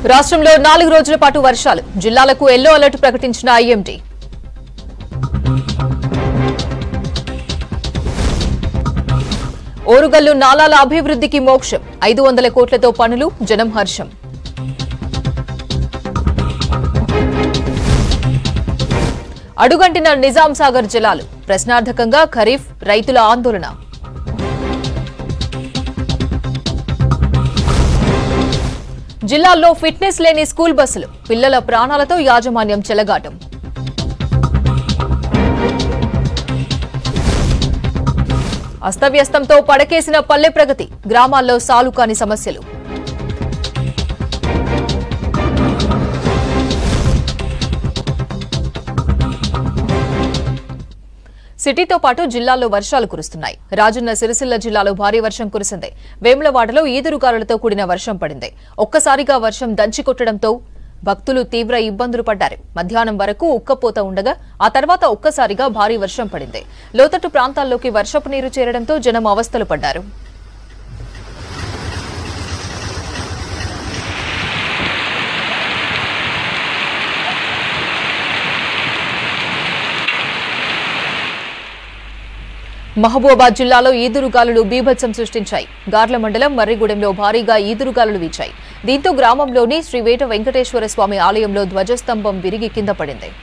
రాష్ట్రంలో నాలుగు రోజుల పాటు వర్షాలు జిల్లాలకు ఎల్లో అలర్ట్ ప్రకటించిన ఐఎండీ ఓరుగల్లు నాలాల అభివృద్ధికి మోక్షం ఐదు వందల కోట్లతో పనులు జనం హర్షం అడుగంటిన నిజాం సాగర్ జలాలు ప్రశ్నార్థకంగా ఖరీఫ్ రైతుల ఆందోళన జిల్లాల్లో ఫిట్నెస్ లేని స్కూల్ బస్సులు పిల్లల ప్రాణాలతో యాజమాన్యం చెలగాటం అస్తవ్యస్తంతో పడకేసిన పల్లె ప్రగతి గ్రామాల్లో సాలు కాని సమస్యలు సిటీతో పాటు జిల్లాల్లో వర్షాలు కురుస్తున్నాయి రాజన్న సిరిసిల్ల జిల్లాలో భారీ వర్షం కురిసింది వేములవాడలో ఈదురుగాలులతో కూడిన వర్షం పడింది ఒక్కసారిగా వర్షం దంచి కొట్టడంతో భక్తులు తీవ్ర ఇబ్బందులు పడ్డారు మధ్యాహ్నం వరకు ఉక్కపోత ఉండగా ఆ తర్వాత ఒక్కసారిగా భారీ వర్షం పడింది లోతట్టు ప్రాంతాల్లోకి వర్షపు నీరు చేరడంతో జనం అవస్థలు పడ్డారు మహబూబాబాద్ జిల్లాలో ఈదురుగాలులు బీభత్సం సృష్టించాయి గార్ల మండలం మర్రిగూడెంలో భారీగా ఈదురుగాలులు వీచాయి దీంతో గ్రామంలోని శ్రీ వేట వెంకటేశ్వర స్వామి ఆలయంలో ధ్వజస్తంభం విరిగి కింద పడింది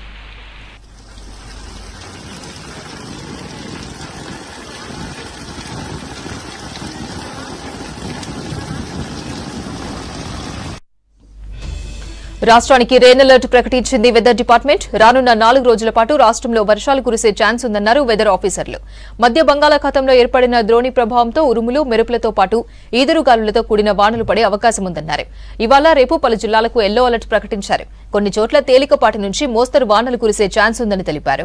రాష్ట్రానికి రెయిన్ అలర్ట్ ప్రకటించింది వెదర్ డిపార్ట్మెంట్ రానున్న నాలుగు రోజుల పాటు రాష్ట్రంలో వర్షాలు కురిసే ఛాన్స్ ఉందన్నారు వెదర్ ఆఫీసర్లు మధ్య బంగాళాఖాతంలో ఏర్పడిన ద్రోణి ప్రభావంతో ఉరుములు మెరుపులతో పాటు ఈదురుగాలులతో కూడిన వానలు పడే అవకాశం ఉందన్నారు ఇవాళ రేపు పలు జిల్లాలకు ఎల్లో అలర్ట్ ప్రకటించారు కొన్ని చోట్ల తేలికపాటి నుంచి మోస్తరు వానలు కురిసే ఛాన్స్ ఉందని తెలిపారు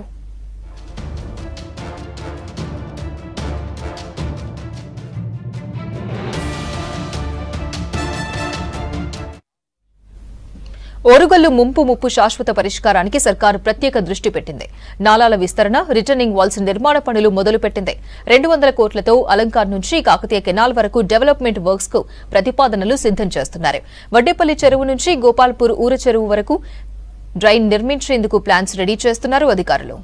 ఓరుగల్లు ముంపు ముప్పు శాశ్వత పరిష్కారానికి సర్కారు ప్రత్యేక దృష్టి పెట్టింది నాలాల విస్తరణ రిటర్నింగ్ వాల్స్ నిర్మాణ పనులు మొదలుపెట్టింది రెండు వందల కోట్లతో అలంకార్ నుంచి కాకతీయ కెనాల్ వరకు డెవలప్మెంట్ వర్క్స్ కు ప్రతిపాదనలు సిద్దం చేస్తున్నారు వడ్డేపల్లి చెరువు నుంచి గోపాల్పూర్ ఊర చెరువు వరకు డ్రైన్ నిర్మించేందుకు ప్లాన్స్ రెడీ చేస్తున్నారు అధికారులు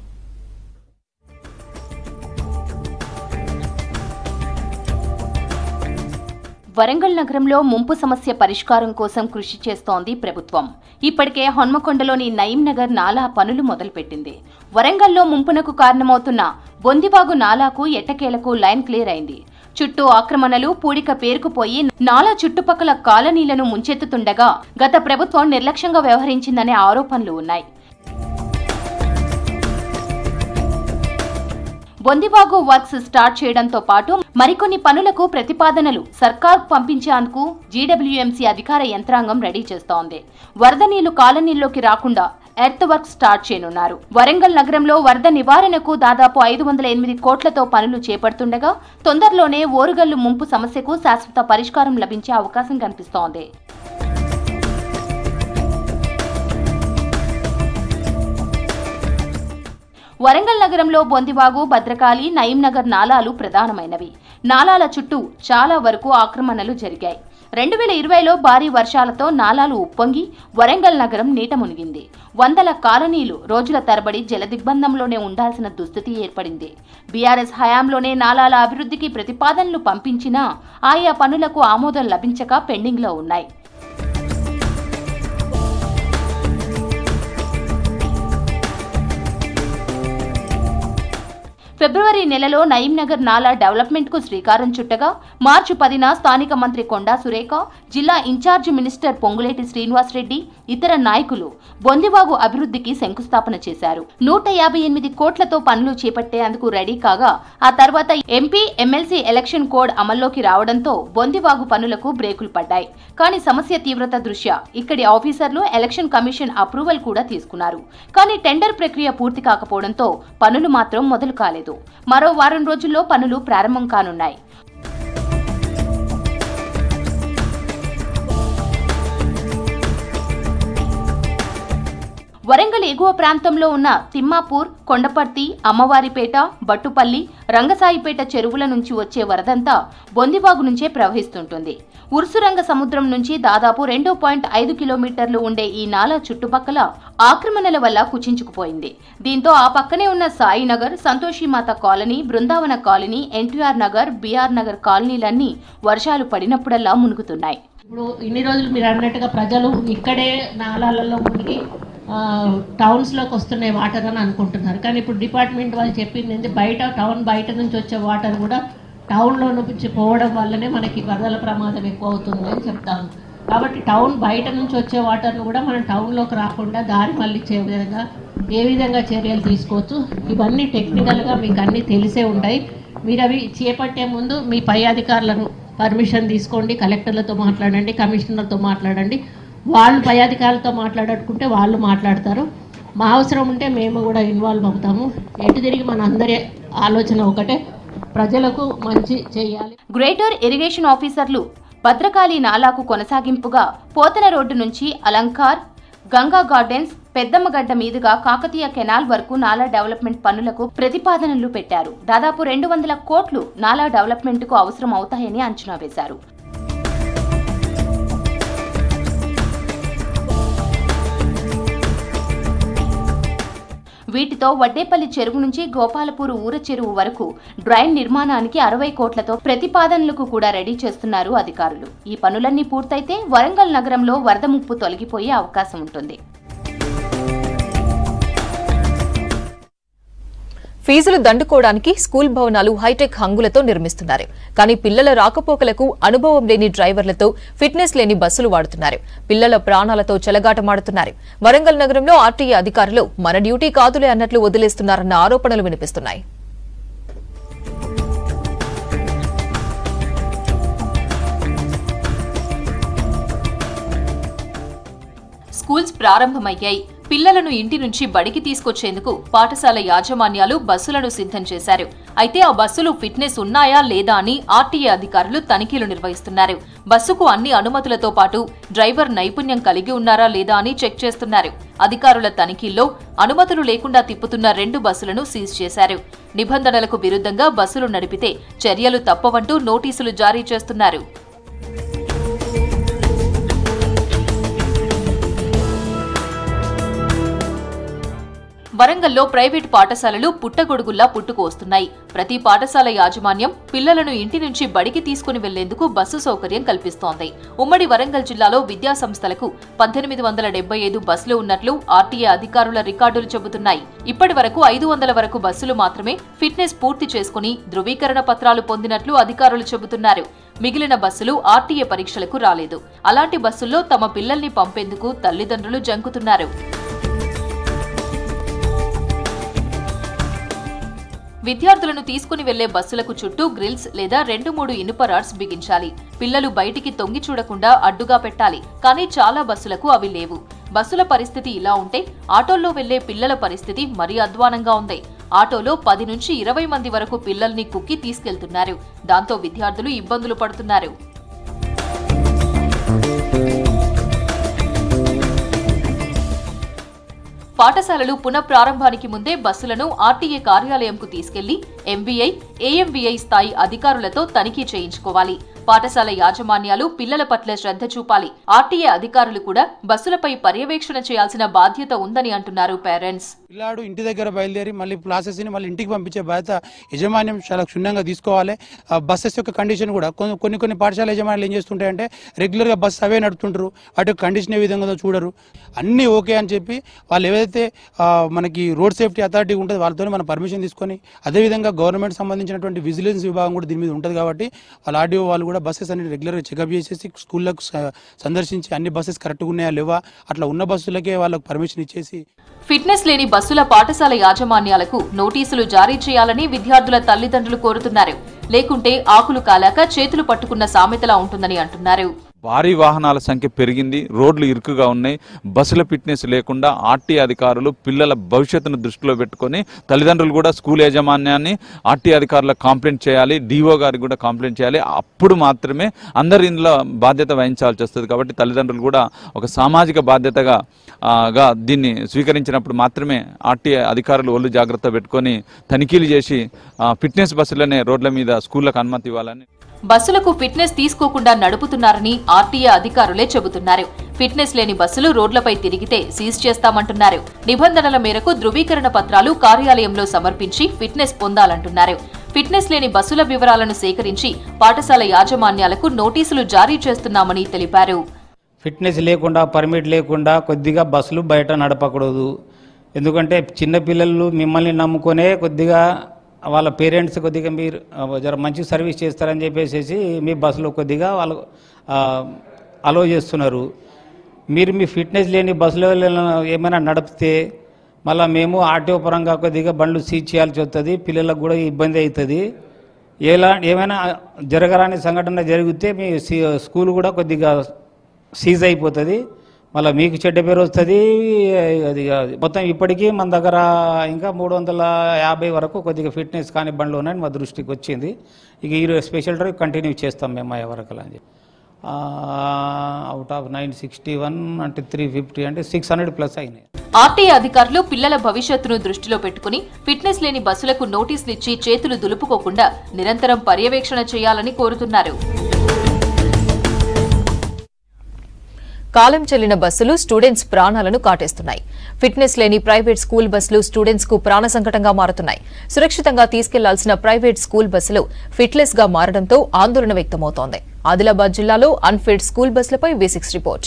వరంగల్ నగరంలో ముంపు సమస్య పరిష్కారం కోసం కృషి చేస్తోంది ప్రభుత్వం ఇప్పటికే హన్మకొండలోని నయీం నగర్ నాలా పనులు మొదలుపెట్టింది వరంగల్లో ముంపునకు కారణమవుతున్న బొందివాగు నాలాకు ఎట్టకేలకు లైన్ క్లియర్ అయింది చుట్టూ ఆక్రమణలు పూడిక పేరుకుపోయి నాలా చుట్టుపక్కల కాలనీలను ముంచెత్తుతుండగా గత ప్రభుత్వం నిర్లక్ష్యంగా వ్యవహరించిందనే ఆరోపణలు ఉన్నాయి బొందివాగు వర్క్స్ స్టార్ట్ చేయడంతో పాటు మరికొన్ని పనులకు ప్రతిపాదనలు సర్కార్ పంపించేందుకు జీడబ్ల్యూఎంసీ అధికార యంత్రాంగం రెడీ చేస్తోంది వరద నీళ్లు కాలనీల్లోకి రాకుండా ఎర్త్ వర్క్ స్టార్ట్ చేయనున్నారు వరంగల్ నగరంలో వరద నివారణకు దాదాపు ఐదు వందల ఎనిమిది కోట్లతో పనులు చేపడుతుండగా తొందరలోనే ఓరుగల్లు ముంపు సమస్యకు శాశ్వత పరిష్కారం లభించే అవకాశం కనిపిస్తోంది వరంగల్ నగరంలో బొందివాగు భద్రకాళి నయీం నగర్ నాలాలు ప్రధానమైనవి నాలాల చుట్టూ చాలా వరకు ఆక్రమణలు జరిగాయి రెండు వేల ఇరవైలో భారీ వర్షాలతో నాలాలు ఉప్పొంగి వరంగల్ నగరం నీట మునిగింది వందల కాలనీలు రోజుల తరబడి జలదిగ్బంధంలోనే ఉండాల్సిన దుస్థితి ఏర్పడింది బీఆర్ఎస్ హయాంలోనే నాలాల అభివృద్ధికి ప్రతిపాదనలు పంపించినా ఆయా పనులకు ఆమోదం లభించక పెండింగ్లో ఉన్నాయి ఫిబ్రవరి నెలలో నయీం నగర్ నాలా డెవలప్మెంట్ కు శ్రీకారం చుట్టగా మార్చి పదిన స్థానిక మంత్రి కొండా సురేఖ జిల్లా ఇన్ఛార్జ్ మినిస్టర్ పొంగులేటి శ్రీనివాస్ రెడ్డి ఇతర నాయకులు బొందివాగు అభివృద్ధికి శంకుస్థాపన చేశారు నూట యాభై ఎనిమిది కోట్లతో పనులు చేపట్టేందుకు రెడీ కాగా ఆ తర్వాత ఎంపీ ఎమ్మెల్సీ ఎలక్షన్ కోడ్ అమల్లోకి రావడంతో బొందివాగు పనులకు బ్రేకులు పడ్డాయి కానీ సమస్య తీవ్రత దృష్ట్యా ఇక్కడి ఆఫీసర్లు ఎలక్షన్ కమిషన్ అప్రూవల్ కూడా తీసుకున్నారు కానీ టెండర్ ప్రక్రియ పూర్తి కాకపోవడంతో పనులు మాత్రం మొదలు కాలేదు మరో వారం రోజుల్లో పనులు ప్రారంభం కానున్నాయి వరంగల్ ఎగువ ప్రాంతంలో ఉన్న తిమ్మాపూర్ కొండపర్తి అమ్మవారిపేట బట్టుపల్లి రంగసాయిపేట చెరువుల నుంచి వచ్చే వరదంతా బొందివాగు నుంచే ప్రవహిస్తుంటుంది ఉర్సురంగ సముద్రం నుంచి దాదాపు రెండు పాయింట్ ఐదు కిలోమీటర్లు ఉండే ఈ నాలా చుట్టుపక్కల ఆక్రమణల వల్ల కుచించుకుపోయింది దీంతో ఆ పక్కనే ఉన్న సాయినగర్ సంతోషిమాత కాలనీ బృందావన కాలనీ ఎన్టీఆర్ నగర్ బీఆర్ నగర్ కాలనీలన్నీ వర్షాలు పడినప్పుడల్లా మునుగుతున్నాయి ఇప్పుడు ఇన్ని రోజులు మీరు అన్నట్టుగా ప్రజలు ఇక్కడే నాలాలలో మునిగి ఆ, టౌన్స్లోకి వస్తున్నాయి వాటర్ అని అనుకుంటున్నారు కానీ ఇప్పుడు డిపార్ట్మెంట్ వాళ్ళు చెప్పింది ఏంటి బయట టౌన్ బయట నుంచి వచ్చే వాటర్ కూడా టౌన్లో నుంచి పోవడం వల్లనే మనకి వరదల ప్రమాదం ఎక్కువ అవుతుంది అని చెప్తాను కాబట్టి టౌన్ బయట నుంచి వచ్చే వాటర్ను కూడా మనం టౌన్లోకి రాకుండా దారి మళ్ళించే విధంగా ఏ విధంగా చర్యలు తీసుకోవచ్చు ఇవన్నీ టెక్నికల్గా మీకు అన్నీ తెలిసే ఉంటాయి మీరు అవి చేపట్టే ముందు మీ పై అధికారులను పర్మిషన్ తీసుకోండి కలెక్టర్లతో మాట్లాడండి కమిషనర్తో మాట్లాడండి వాళ్ళు పై అధికారులతో మాట్లాడుకుంటే వాళ్ళు మాట్లాడతారు మా అవసరం ఉంటే మేము కూడా ఇన్వాల్వ్ అవుతాము ఎటు తిరిగి మన అందరి ఆలోచన ఒకటే ప్రజలకు మంచి చేయాలి గ్రేటర్ ఇరిగేషన్ ఆఫీసర్లు భద్రకాళి నాలాకు కొనసాగింపుగా పోతన రోడ్డు నుంచి అలంకార్ గంగా గార్డెన్స్ పెద్దమ్మగడ్డ మీదుగా కాకతీయ కెనాల్ వరకు నాలా డెవలప్మెంట్ పనులకు ప్రతిపాదనలు పెట్టారు దాదాపు రెండు వందల కోట్లు నాలా డెవలప్మెంట్కు అవసరం అవుతాయని అంచనా వేశారు వీటితో వడ్డేపల్లి చెరువు నుంచి గోపాలపూర్ ఊర చెరువు వరకు డ్రైన్ నిర్మాణానికి అరవై కోట్లతో ప్రతిపాదనలకు కూడా రెడీ చేస్తున్నారు అధికారులు ఈ పనులన్నీ పూర్తయితే వరంగల్ నగరంలో వరద ముప్పు తొలగిపోయే అవకాశం ఉంటుంది ఫీజులు దండుకోవడానికి స్కూల్ భవనాలు హైటెక్ హంగులతో నిర్మిస్తున్నారు కానీ పిల్లల రాకపోకలకు అనుభవం లేని డ్రైవర్లతో ఫిట్నెస్ లేని బస్సులు వాడుతున్నారు పిల్లల ప్రాణాలతో చెలగాటమాడుతున్నారు వరంగల్ నగరంలో ఆర్టీఏ అధికారులు మన డ్యూటీ కాదులే అన్నట్లు వదిలేస్తున్నారన్న ఆరోపణలు వినిపిస్తున్నాయి స్కూల్స్ ప్రారంభమయ్యాయి పిల్లలను ఇంటి నుంచి బడికి తీసుకొచ్చేందుకు పాఠశాల యాజమాన్యాలు బస్సులను సిద్ధం చేశారు అయితే ఆ బస్సులు ఫిట్నెస్ ఉన్నాయా లేదా అని ఆర్టీఏ అధికారులు తనిఖీలు నిర్వహిస్తున్నారు బస్సుకు అన్ని అనుమతులతో పాటు డ్రైవర్ నైపుణ్యం కలిగి ఉన్నారా లేదా అని చెక్ చేస్తున్నారు అధికారుల తనిఖీల్లో అనుమతులు లేకుండా తిప్పుతున్న రెండు బస్సులను సీజ్ చేశారు నిబంధనలకు విరుద్ధంగా బస్సులు నడిపితే చర్యలు తప్పవంటూ నోటీసులు జారీ చేస్తున్నారు వరంగల్లో ప్రైవేట్ పాఠశాలలు పుట్టగొడుగుల్లా పుట్టుకు వస్తున్నాయి ప్రతి పాఠశాల యాజమాన్యం పిల్లలను ఇంటి నుంచి బడికి తీసుకుని వెళ్లేందుకు బస్సు సౌకర్యం కల్పిస్తోంది ఉమ్మడి వరంగల్ జిల్లాలో విద్యా సంస్థలకు పద్దెనిమిది వందల డెబ్బై ఐదు బస్సులు ఉన్నట్లు ఆర్టీఏ అధికారుల రికార్డులు చెబుతున్నాయి ఇప్పటి వరకు ఐదు వందల వరకు బస్సులు మాత్రమే ఫిట్నెస్ పూర్తి చేసుకుని ధృవీకరణ పత్రాలు పొందినట్లు అధికారులు చెబుతున్నారు మిగిలిన బస్సులు ఆర్టీఏ పరీక్షలకు రాలేదు అలాంటి బస్సుల్లో తమ పిల్లల్ని పంపేందుకు తల్లిదండ్రులు జంకుతున్నారు విద్యార్థులను తీసుకుని వెళ్లే బస్సులకు చుట్టూ గ్రిల్స్ లేదా రెండు మూడు ఇనుప రాడ్స్ బిగించాలి పిల్లలు బయటికి తొంగి చూడకుండా అడ్డుగా పెట్టాలి కానీ చాలా బస్సులకు అవి లేవు బస్సుల పరిస్థితి ఇలా ఉంటే ఆటోల్లో వెళ్లే పిల్లల పరిస్థితి మరీ అధ్వానంగా ఉంది ఆటోలో పది నుంచి ఇరవై మంది వరకు పిల్లల్ని కుక్కి తీసుకెళ్తున్నారు దాంతో విద్యార్థులు ఇబ్బందులు పడుతున్నారు పాఠశాలలు పునఃప్రారంభానికి ముందే బస్సులను ఆర్టీఏ కార్యాలయంకు తీసుకెళ్లి ఎంవీఐ ఏఎంవీఐ స్థాయి అధికారులతో తనిఖీ చేయించుకోవాలి పాఠశాల యాజమాన్యాలు పిల్లల పట్ల శ్రద్ధ చూపాలి ఆర్టీఏ అధికారులు కూడా బస్సులపై పర్యవేక్షణ చేయాల్సిన బాధ్యత ఉందని అంటున్నారు పేరెంట్స్ పిల్లాడు ఇంటి దగ్గర బయలుదేరి మళ్ళీ క్లాసెస్ని మళ్ళీ ఇంటికి పంపించే బాధ్యత యజమాన్యం చాలా క్షుణ్ణంగా తీసుకోవాలి ఆ బస్సెస్ యొక్క కండిషన్ కూడా కొన్ని కొన్ని కొన్ని పాఠశాల యజమానులు ఏం చేస్తుంటాయంటే రెగ్యులర్గా బస్సు అవే నడుపుతుంటారు వాటి యొక్క కండిషన్ ఏ విధంగా ఉందో చూడరు అన్నీ ఓకే అని చెప్పి వాళ్ళు ఏదైతే ఆ, మనకి రోడ్ సేఫ్టీ అథారిటీ ఉంటుంది వాళ్ళతో మనం పర్మిషన్ తీసుకొని అదేవిధంగా గవర్నమెంట్ సంబంధించినటువంటి విజిలెన్స్ విభాగం కూడా దీని మీద ఉంటుంది కాబట్టి వాళ్ళ ఆర్డీఓ వాళ్ళు కూడా బస్సెస్ అన్ని రెగ్యులర్గా చెకప్ చేసేసి స్కూళ్ళకు స- సందర్శించి అన్ని బస్సెస్ కరెక్ట్గా ఉన్నాయా లేవా అట్లా ఉన్న బస్సులకే వాళ్ళకి పర్మిషన్ ఇచ్చేసి ఫిట్నెస్ లేని బస్సుల పాఠశాల యాజమాన్యాలకు నోటీసులు జారీ చేయాలని విద్యార్థుల తల్లిదండ్రులు కోరుతున్నారు లేకుంటే ఆకులు కాలాక చేతులు పట్టుకున్న సామెతలా ఉంటుందని అంటున్నారు భారీ వాహనాల సంఖ్య పెరిగింది రోడ్లు ఇరుకుగా ఉన్నాయి బస్సుల ఫిట్నెస్ లేకుండా ఆర్టీ అధికారులు పిల్లల భవిష్యత్తును దృష్టిలో పెట్టుకొని తల్లిదండ్రులు కూడా స్కూల్ యాజమాన్యాన్ని ఆర్టీ అధికారులకు కంప్లైంట్ చేయాలి డిఓ గారికి కూడా కంప్లైంట్ చేయాలి అప్పుడు మాత్రమే అందరు ఇందులో బాధ్యత వహించాల్సి వస్తుంది కాబట్టి తల్లిదండ్రులు కూడా ఒక సామాజిక బాధ్యతగా ఆ, గా దీన్ని స్వీకరించినప్పుడు మాత్రమే ఆర్టీ అధికారులు ఒళ్ళు జాగ్రత్త పెట్టుకొని తనిఖీలు చేసి ఆ, ఫిట్నెస్ బస్సులనే రోడ్ల మీద స్కూళ్ళకు అనుమతి ఇవ్వాలని బస్సులకు ఫిట్నెస్ తీసుకోకుండా నడుపుతున్నారని ఆర్టీఏ అధికారులే చెబుతున్నారు ఫిట్నెస్ లేని బస్సులు రోడ్లపై తిరిగితే సీజ్ చేస్తామంటున్నారు నిబంధనల మేరకు ధృవీకరణ పత్రాలు కార్యాలయంలో సమర్పించి ఫిట్నెస్ పొందాలంటున్నారు ఫిట్నెస్ లేని బస్సుల వివరాలను సేకరించి పాఠశాల యాజమాన్యాలకు నోటీసులు జారీ చేస్తున్నామని తెలిపారు ఫిట్నెస్ లేకుండా పర్మిట్ లేకుండా కొద్దిగా బస్సులు బయట నడపకూడదు ఎందుకంటే చిన్నపిల్లలు మిమ్మల్ని నమ్ముకొనే కొద్దిగా వాళ్ళ పేరెంట్స్ కొద్దిగా మీరు ఆ, జర మంచి సర్వీస్ చేస్తారని చెప్పేసి మీ బస్సులో కొద్దిగా వాళ్ళు అలో చేస్తున్నారు మీరు మీ ఫిట్నెస్ లేని బస్సులో ఏమైనా నడిపితే మళ్ళీ మేము ఆర్టీఓ పరంగా కొద్దిగా బండ్లు సీజ్ చేయాల్సి వస్తుంది పిల్లలకు కూడా ఇబ్బంది అవుతుంది ఎలా ఏమైనా జరగరాని సంఘటన జరిగితే మీ సి- స్కూల్ కూడా కొద్దిగా సీజ్ అయిపోతుంది మళ్ళీ మీకు చెడ్డ పేరు వస్తుంది అది అది మొత్తం ఇప్పటికీ మన దగ్గర ఇంకా మూడు వందల యాభై వరకు కొద్దిగా ఫిట్నెస్ కాని బండ్లు ఉన్నాయని మా దృష్టికి వచ్చింది ఇక ఈ స్పెషల్ డ్రైవ్ కంటిన్యూ చేస్తాం మేము ఆ వరకు అని చెప్పి out of nine sixty one అంటే త్రీ ఫిఫ్టీ అంటే సిక్స్ హండ్రెడ్ ప్లస్ అయినాయి ఆర్టీఏ అధికారులు పిల్లల భవిష్యత్తును దృష్టిలో పెట్టుకుని ఫిట్నెస్ లేని బస్సులకు నోటీసులు ఇచ్చి చేతులు దులుపుకోకుండా నిరంతరం పర్యవేక్షణ చేయాలని కోరుతున్నారు కాలం చెల్లిన బస్సులు స్టూడెంట్స్ ప్రాణాలను కాటేస్తున్నాయి ఫిట్నెస్ లేని ప్రైవేట్ స్కూల్ బస్సులు స్టూడెంట్స్ కు ప్రాణ సంకటంగా మారుతున్నాయి సురక్షితంగా తీసుకెళ్లాల్సిన ప్రైవేట్ స్కూల్ బస్సులు ఫిట్లెస్ గా మారడంతో ఆందోళన వ్యక్తమవుతోంది ఆదిలాబాద్ జిల్లాలో అన్ఫిట్ స్కూల్ బస్సులపై వి సిక్స్ రిపోర్ట్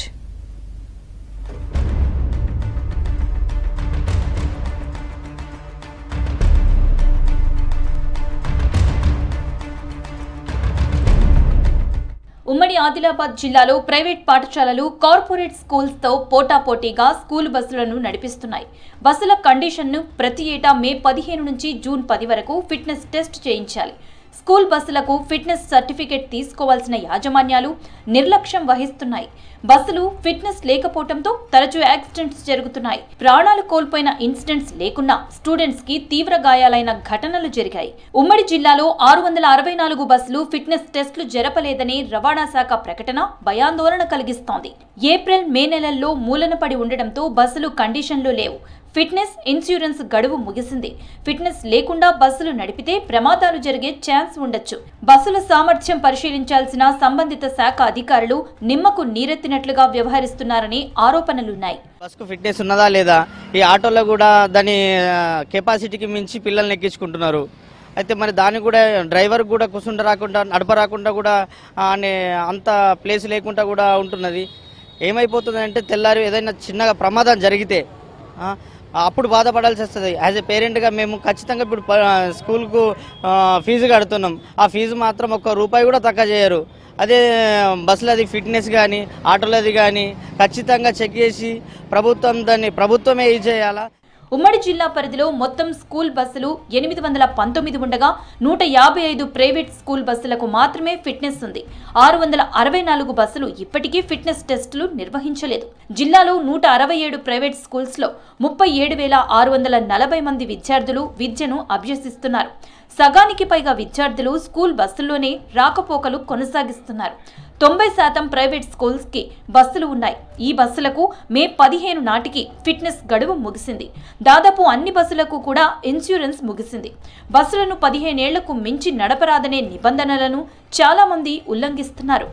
ఉమ్మడి ఆదిలాబాద్ జిల్లాలో ప్రైవేట్ పాఠశాలలు కార్పొరేట్ స్కూల్స్ తో పోటాపోటీగా స్కూల్ బస్సులను నడిపిస్తున్నాయి బస్సుల కండిషన్ను ప్రతి ఏటా మే పదిహేను నుంచి జూన్ పది వరకు ఫిట్నెస్ టెస్ట్ చేయించాలి స్కూల్ బస్సులకు ఫిట్నెస్ సర్టిఫికేట్ తీసుకోవాల్సిన యాజమాన్యాలు నిర్లక్ష్యం వహిస్తున్నాయి బస్సులు ఫిట్నెస్ లేకపోవడంతో తరచూ యాక్సిడెంట్స్ జరుగుతున్నాయి ప్రాణాలు కోల్పోయిన ఇన్సిడెంట్స్ లేకున్నా స్టూడెంట్స్ కి తీవ్ర గాయాలైన ఘటనలు జరిగాయి ఉమ్మడి జిల్లాలో ఆరు వందల అరవై నాలుగు బస్సులు ఫిట్నెస్ టెస్టులు జరపలేదని రవాణా శాఖ ప్రకటన భయాందోళన కలిగిస్తోంది ఏప్రిల్ మే నెలల్లో మూలన పడి ఉండడంతో బస్సులు కండిషన్లు లేవు ఫిట్నెస్ ఇన్సూరెన్స్ గడువు ముగిసింది ఫిట్నెస్ లేకుండా బస్సులు నడిపితే ప్రమాదాలు జరిగే ఛాన్స్ ఉండొచ్చు బస్సుల సామర్థ్యం పరిశీలించాల్సిన సంబంధిత శాఖ అధికారులు నిమ్మకు నీరెత్తినట్లుగా వ్యవహరిస్తున్నారని ఆరోపణలున్నాయి బస్కు ఫిట్నెస్ ఉన్నదా లేదా ఈ ఆటోలో కూడా దాని ఆ, కెపాసిటీకి మించి పిల్లల్ని ఎక్కించుకుంటున్నారు అయితే మరి దాన్ని కూడా డ్రైవర్ కూడా కూర్చుంట రాకుండా నడప రాకుండా కూడా ఆ, అనే అంత ప్లేస్ లేకుండా కూడా ఉంటున్నది ఏమైపోతుంది అంటే తెల్లారి ఏదైనా చిన్నగా ప్రమాదం జరిగితే ఆ, అప్పుడు బాధపడాల్సి వస్తుంది యాజ్ ఎ పేరెంట్గా మేము ఖచ్చితంగా ఇప్పుడు ప- స్కూల్కు ఆ, ఫీజు కడుతున్నాం ఆ ఫీజు మాత్రం ఒక్క రూపాయి కూడా తక్కువ చేయరు అదే బస్సులది ఫిట్నెస్ కానీ ఆటోలది కానీ ఖచ్చితంగా చెక్ చేసి ప్రభుత్వం దాన్ని ప్రభుత్వమే ఇది చేయాలా ఉమ్మడి జిల్లా పరిధిలో మొత్తం స్కూల్ బస్సులు ఎనిమిది వందల పంతొమ్మిది ఉండగా నూట యాభై ఐదు ప్రైవేట్ స్కూల్ బస్సులకు మాత్రమే ఫిట్నెస్ ఉంది ఆరు వందల అరవై నాలుగు బస్సులు ఇప్పటికీ ఫిట్నెస్ టెస్టులు నిర్వహించలేదు జిల్లాలో నూట అరవై ఏడు ప్రైవేట్ స్కూల్స్లో ముప్పై ఏడు వేల ఆరు వందల నలభై మంది విద్యార్థులు విద్యను అభ్యసిస్తున్నారు సగానికి పైగా విద్యార్థులు స్కూల్ బస్సుల్లోనే రాకపోకలు కొనసాగిస్తున్నారు తొంభై శాతం ప్రైవేట్ స్కూల్స్ కి బస్సులు ఉన్నాయి ఈ బస్సులకు మే పదిహేను నాటికి ఫిట్నెస్ గడువు ముగిసింది దాదాపు అన్ని బస్సులకు కూడా ఇన్సూరెన్స్ ముగిసింది బస్సులను పదిహేనేళ్లకు మించి నడపరాదనే నిబంధనలను చాలా మంది ఉల్లంఘిస్తున్నారు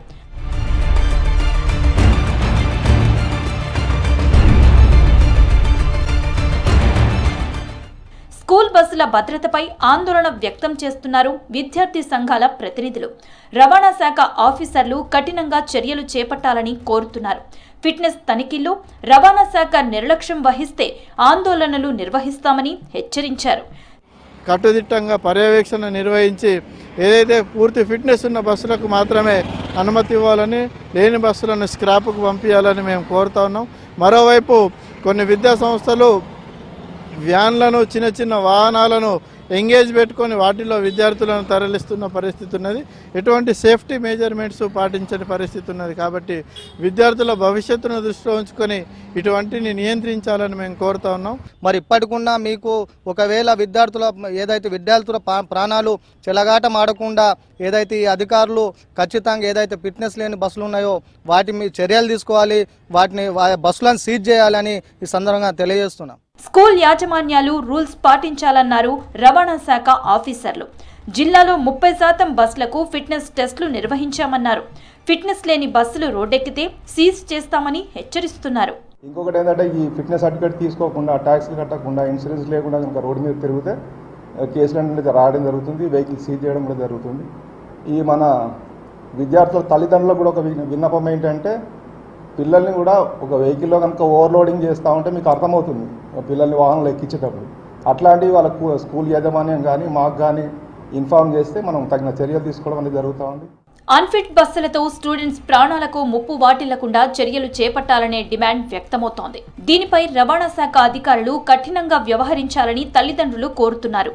స్కూల్ బస్సుల భద్రతపై ఆందోళన వ్యక్తం చేస్తున్నారు విద్యార్థి సంఘాల ప్రతినిధులు రవాణా శాఖ ఆఫీసర్లు కఠినంగా చర్యలు చేపట్టాలని కోరుతున్నారు ఫిట్నెస్ తనిఖీల్లో రవాణా శాఖ నిర్లక్ష్యం వహిస్తే ఆందోళనలు నిర్వహిస్తామని హెచ్చరించారు కట్టుదిట్టంగా పర్యవేక్షణ నిర్వహించి ఏదైతే పూర్తి ఫిట్నెస్ ఉన్న బస్సులకు మాత్రమే అనుమతి ఇవ్వాలని లేని బస్సులను స్క్రాప్కు పంపించాలని మేము కోరుతా ఉన్నాం మరోవైపు కొన్ని విద్యా సంస్థలు వ్యాన్లను చిన్న చిన్న వాహనాలను ఎంగేజ్ పెట్టుకొని వాటిలో విద్యార్థులను తరలిస్తున్న పరిస్థితి ఉన్నది ఎటువంటి సేఫ్టీ మెజర్మెంట్స్ పాటించని పరిస్థితి ఉన్నది కాబట్టి విద్యార్థుల భవిష్యత్తును దృష్టిలో ఉంచుకొని ఇటువంటిని నియంత్రించాలని మేము కోరుతా ఉన్నాం మరి ఇప్పటికున్నా మీకు ఒకవేళ విద్యార్థుల ఏదైతే విద్యార్థుల పా- ప్రాణాలు చెలగాటం ఆడకుండా ఏదైతే ఈ అధికారులు ఖచ్చితంగా ఏదైతే ఫిట్నెస్ లేని బస్సులు ఉన్నాయో వాటి మీద చర్యలు తీసుకోవాలి వాటిని వా- బస్సులను సీజ్ చేయాలని ఈ సందర్భంగా తెలియజేస్తున్నాం స్కూల్ యాజమాన్యాలు రూల్స్ పాటించాలన్నారు రవాణా శాఖ ఆఫీసర్లు జిల్లాలో ముప్పై శాతం బస్సులకు ఫిట్నెస్ టెస్టులు నిర్వహించామన్నారు ఫిట్నెస్ లేని బస్సులు రోడ్డెక్కితే సీజ్ చేస్తామని హెచ్చరిస్తున్నారు ఇంకొకటి ఏంటంటే ఈ ఫిట్నెస్ సర్టిఫికేట్ తీసుకోకుండా ట్యాక్స్లు కట్టకుండా ఇన్సూరెన్స్ లేకుండా కనుక రోడ్డు మీద తిరిగితే ఆ, కేసులు అనేది రావడం జరుగుతుంది వెహికల్ సీజ్ చేయడం కూడా జరుగుతుంది ఈ మన విద్యార్థుల తల్లిదండ్రులకు కూడా ఒక విన్న- విన్నపం ఏంటంటే పిల్లల్ని కూడా ఒక వెహికల్లో కనుక ఓవర్లోడింగ్ చేస్తూ ఉంటే మీకు అర్థమవుతుంది పిల్లల్ని వాహనంలో ఎక్కించేటప్పుడు అట్లాంటివి వాళ్ళ కు- స్కూల్ యాజమాన్యం కానీ మాకు కానీ ఇన్ఫార్మ్ చేస్తే మనం తగిన చర్యలు తీసుకోవడం అనేది జరుగుతూ ఉంది అన్ఫిట్ బస్సులతో స్టూడెంట్స్ ప్రాణాలకు ముప్పు వాటిల్లకుండా చర్యలు చేపట్టాలనే డిమాండ్ వ్యక్తమవుతోంది దీనిపై రవాణా శాఖ అధికారులు కఠినంగా వ్యవహరించాలని తల్లిదండ్రులు కోరుతున్నారు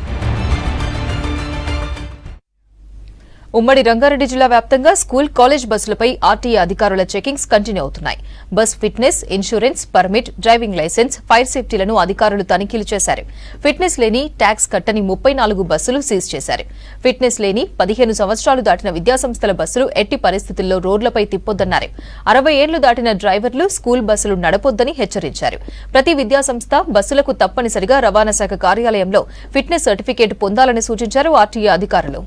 ఉమ్మడి రంగారెడ్డి జిల్లా వ్యాప్తంగా స్కూల్ కాలేజ్ బస్సులపై ఆర్టీఏ అధికారుల చెకింగ్స్ కంటిన్యూ అవుతున్నాయి bus fitness insurance permit driving licence fire సేఫ్టీలను అధికారులు తనిఖీలు చేశారు ఫిట్నెస్ లేని ట్యాక్స్ కట్టని ముప్పై నాలుగు బస్సులు సీజ్ చేశారు ఫిట్నెస్ లేని పదిహేను సంవత్సరాలు దాటిన విద్యాసంస్థల బస్సులు ఎట్టి పరిస్థితుల్లో రోడ్లపై తిప్పొద్దన్నారు అరవై ఏళ్లు దాటిన డ్రైవర్లు స్కూల్ బస్సులు నడపొద్దని హెచ్చరించారు ప్రతి విద్యాసంస్థ బస్సులకు తప్పనిసరిగా రవాణా శాఖ కార్యాలయంలో ఫిట్నెస్ సర్టిఫికేట్ పొందాలని సూచించారు ఆర్టీఏ అధికారులు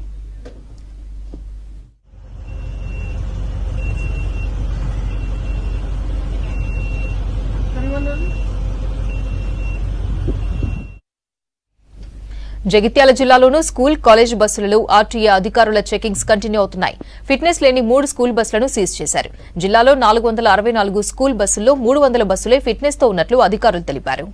జగిత్యాల జిల్లాలోనూ స్కూల్ కాలేజ్ బస్సులలో ఆర్టీఏ అధికారుల చెకింగ్స్ కంటిన్యూ అవుతున్నాయి ఫిట్నెస్ లేని మూడు స్కూల్ బస్సులను సీజ్ చేశారు జిల్లాలో నాలుగు వందల అరవై నాలుగు స్కూల్ బస్సుల్లో మూడు వందల బస్సులే ఫిట్నెస్ తో ఉన్నట్లు అధికారులు తెలిపారు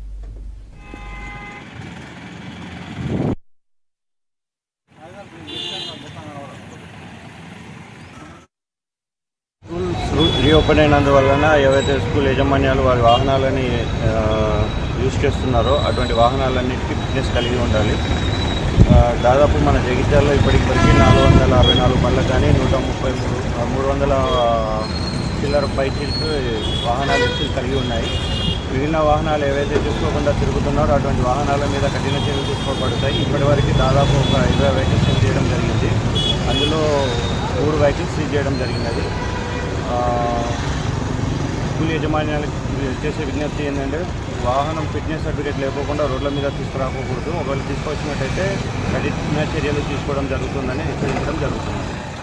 స్కూల్ రీఓపెన్ అయినందువలన ఏవైతే స్కూల్ యాజమాన్యాలు వారి వాహనాలని ఆ, యూజ్ చేస్తున్నారో అటువంటి వాహనాలన్నిటికీ ఫిట్నెస్ కలిగి ఉండాలి ఆ, దాదాపు మన జగిత్యాలలో ఇప్పటికి నాలుగు వందల అరవై నాలుగు బండ్లు కానీ నూట ముప్పై మూడు ఆ, మూడు వందల ఆ, చిల్లర బైకులు వాహనాలు ఎత్తులు కలిగి ఉన్నాయి మిగిలిన వాహనాలు ఏవైతే తీసుకోకుండా తిరుగుతున్నారో అటువంటి వాహనాల మీద కఠిన చర్యలు తీసుకోబడతాయి ఇప్పటివరకు దాదాపు ఒక ఇరవై వెహికల్స్ సీజ్ చేయడం జరిగింది అందులో మూడు వెహికల్స్ సీజ్ చేయడం జరిగినది ఆ, స్కూల్ యాజమాన్యాలకు చేసే విజ్ఞప్తి ఏంటంటే వాహనం ఫిట్నెస్ సర్టిఫికేట్ లేకోకుండా రోడ్ల మీద తీసుకురాకూడదు ఒకవేళ తీసుకొచ్చినట్టయితే కఠిన చర్యలు తీసుకోవడం జరుగుతుందని హెచ్చరించడం జరుగుతుంది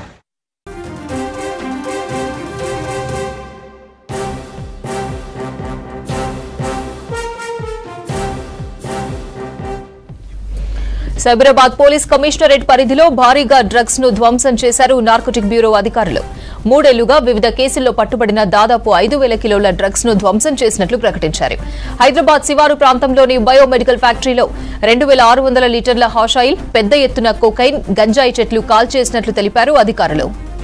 సైబరాబాద్ పోలీస్ కమిషనరేట్ పరిధిలో భారీగా డ్రగ్స్ ను ధ్వంసం చేశారు నార్కోటిక్ బ్యూరో అధికారులు మూడేళ్లుగా వివిధ కేసుల్లో పట్టుబడిన దాదాపు ఐదు వేల కిలోల డ్రగ్స్ ను ధ్వంసం చేసినట్లు ప్రకటించారు హైదరాబాద్ శివారు ప్రాంతంలోని బయోమెడికల్ ఫ్యాక్టరీలో రెండు వేల ఆరు వందల లీటర్ల హాషాయిల్ పెద్ద ఎత్తున కోకైన్ గంజాయి చెట్లు కాల్చేసినట్లు తెలిపారు అధికారులు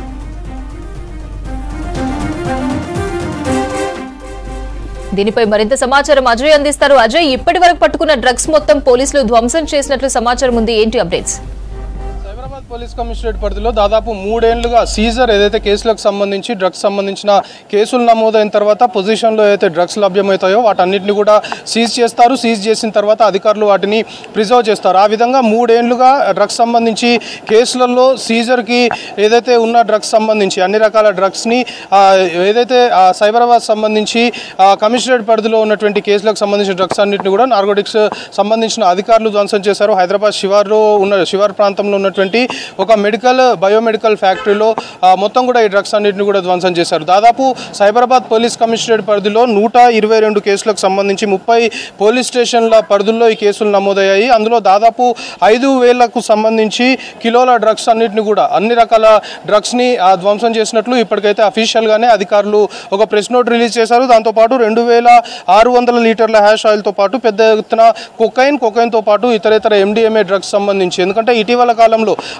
దీనిపై మరింత సమాచారం అజయ్ అందిస్తారు అజయ్ ఇప్పటి వరకు పట్టుకున్న డ్రగ్స్ మొత్తం పోలీసులు ధ్వంసం చేసినట్లు సమాచారం ఉంది ఏంటి అప్డేట్స్ సైబరాబాద్ పోలీస్ కమిషనరేట్ పరిధిలో దాదాపు మూడేళ్లుగా సీజర్ ఏదైతే కేసులకు సంబంధించి డ్రగ్స్ సంబంధించిన కేసులు నమోదైన తర్వాత పొజిషన్లో ఏదైతే డ్రగ్స్ లభ్యమవుతాయో వాటన్నిటిని కూడా సీజ్ చేస్తారు సీజ్ చేసిన తర్వాత అధికారులు వాటిని ప్రిజర్వ్ చేస్తారు ఆ విధంగా మూడేళ్లుగా డ్రగ్స్ సంబంధించి కేసులలో సీజర్కి ఏదైతే ఉన్న డ్రగ్స్ సంబంధించి అన్ని రకాల డ్రగ్స్ని ఆ, ఏదైతే ఆ, సైబరాబాద్ సంబంధించి ఆ, కమిషనరేట్ పరిధిలో ఉన్నటువంటి కేసులకు సంబంధించిన డ్రగ్స్ అన్నింటిని కూడా నార్కోటిక్స్ సంబంధించిన అధికారులు ధ్వంసం చేశారు హైదరాబాద్ శివార్లో ఉన్న శివార్ ప్రాంతంలో ఉన్నటువంటి ఒక మెడికల్ బయోమెడికల్ ఫ్యాక్టరీలో ఆ, మొత్తం కూడా ఈ డ్రగ్స్ అన్నింటిని కూడా ధ్వంసం చేశారు దాదాపు సైబరాబాద్ పోలీస్ కమిషనరేట్ పరిధిలో నూట ఇరవై రెండు కేసులకు సంబంధించి ముప్పై పోలీస్ స్టేషన్ల పరిధుల్లో ఈ కేసులు నమోదయ్యాయి అందులో దాదాపు ఐదు వేలకు సంబంధించి కిలోల డ్రగ్స్ అన్నింటిని కూడా అన్ని రకాల డ్రగ్స్ని ఆ, ధ్వంసం చేసినట్లు ఇప్పటికైతే అఫీషియల్గానే అధికారులు ఒక ప్రెస్ నోట్ రిలీజ్ చేశారు దాంతోపాటు రెండు వేల ఆరు వందల లీటర్ల హ్యాష్ ఆయిల్తో పాటు పెద్ద ఎత్తున కొకైన్ కొకైన్తో పాటు ఇతర ఇతర ఎండిఎంఏ డ్రగ్స్ సంబంధించి ఎందుకంటే ఇటీవల కాలంలో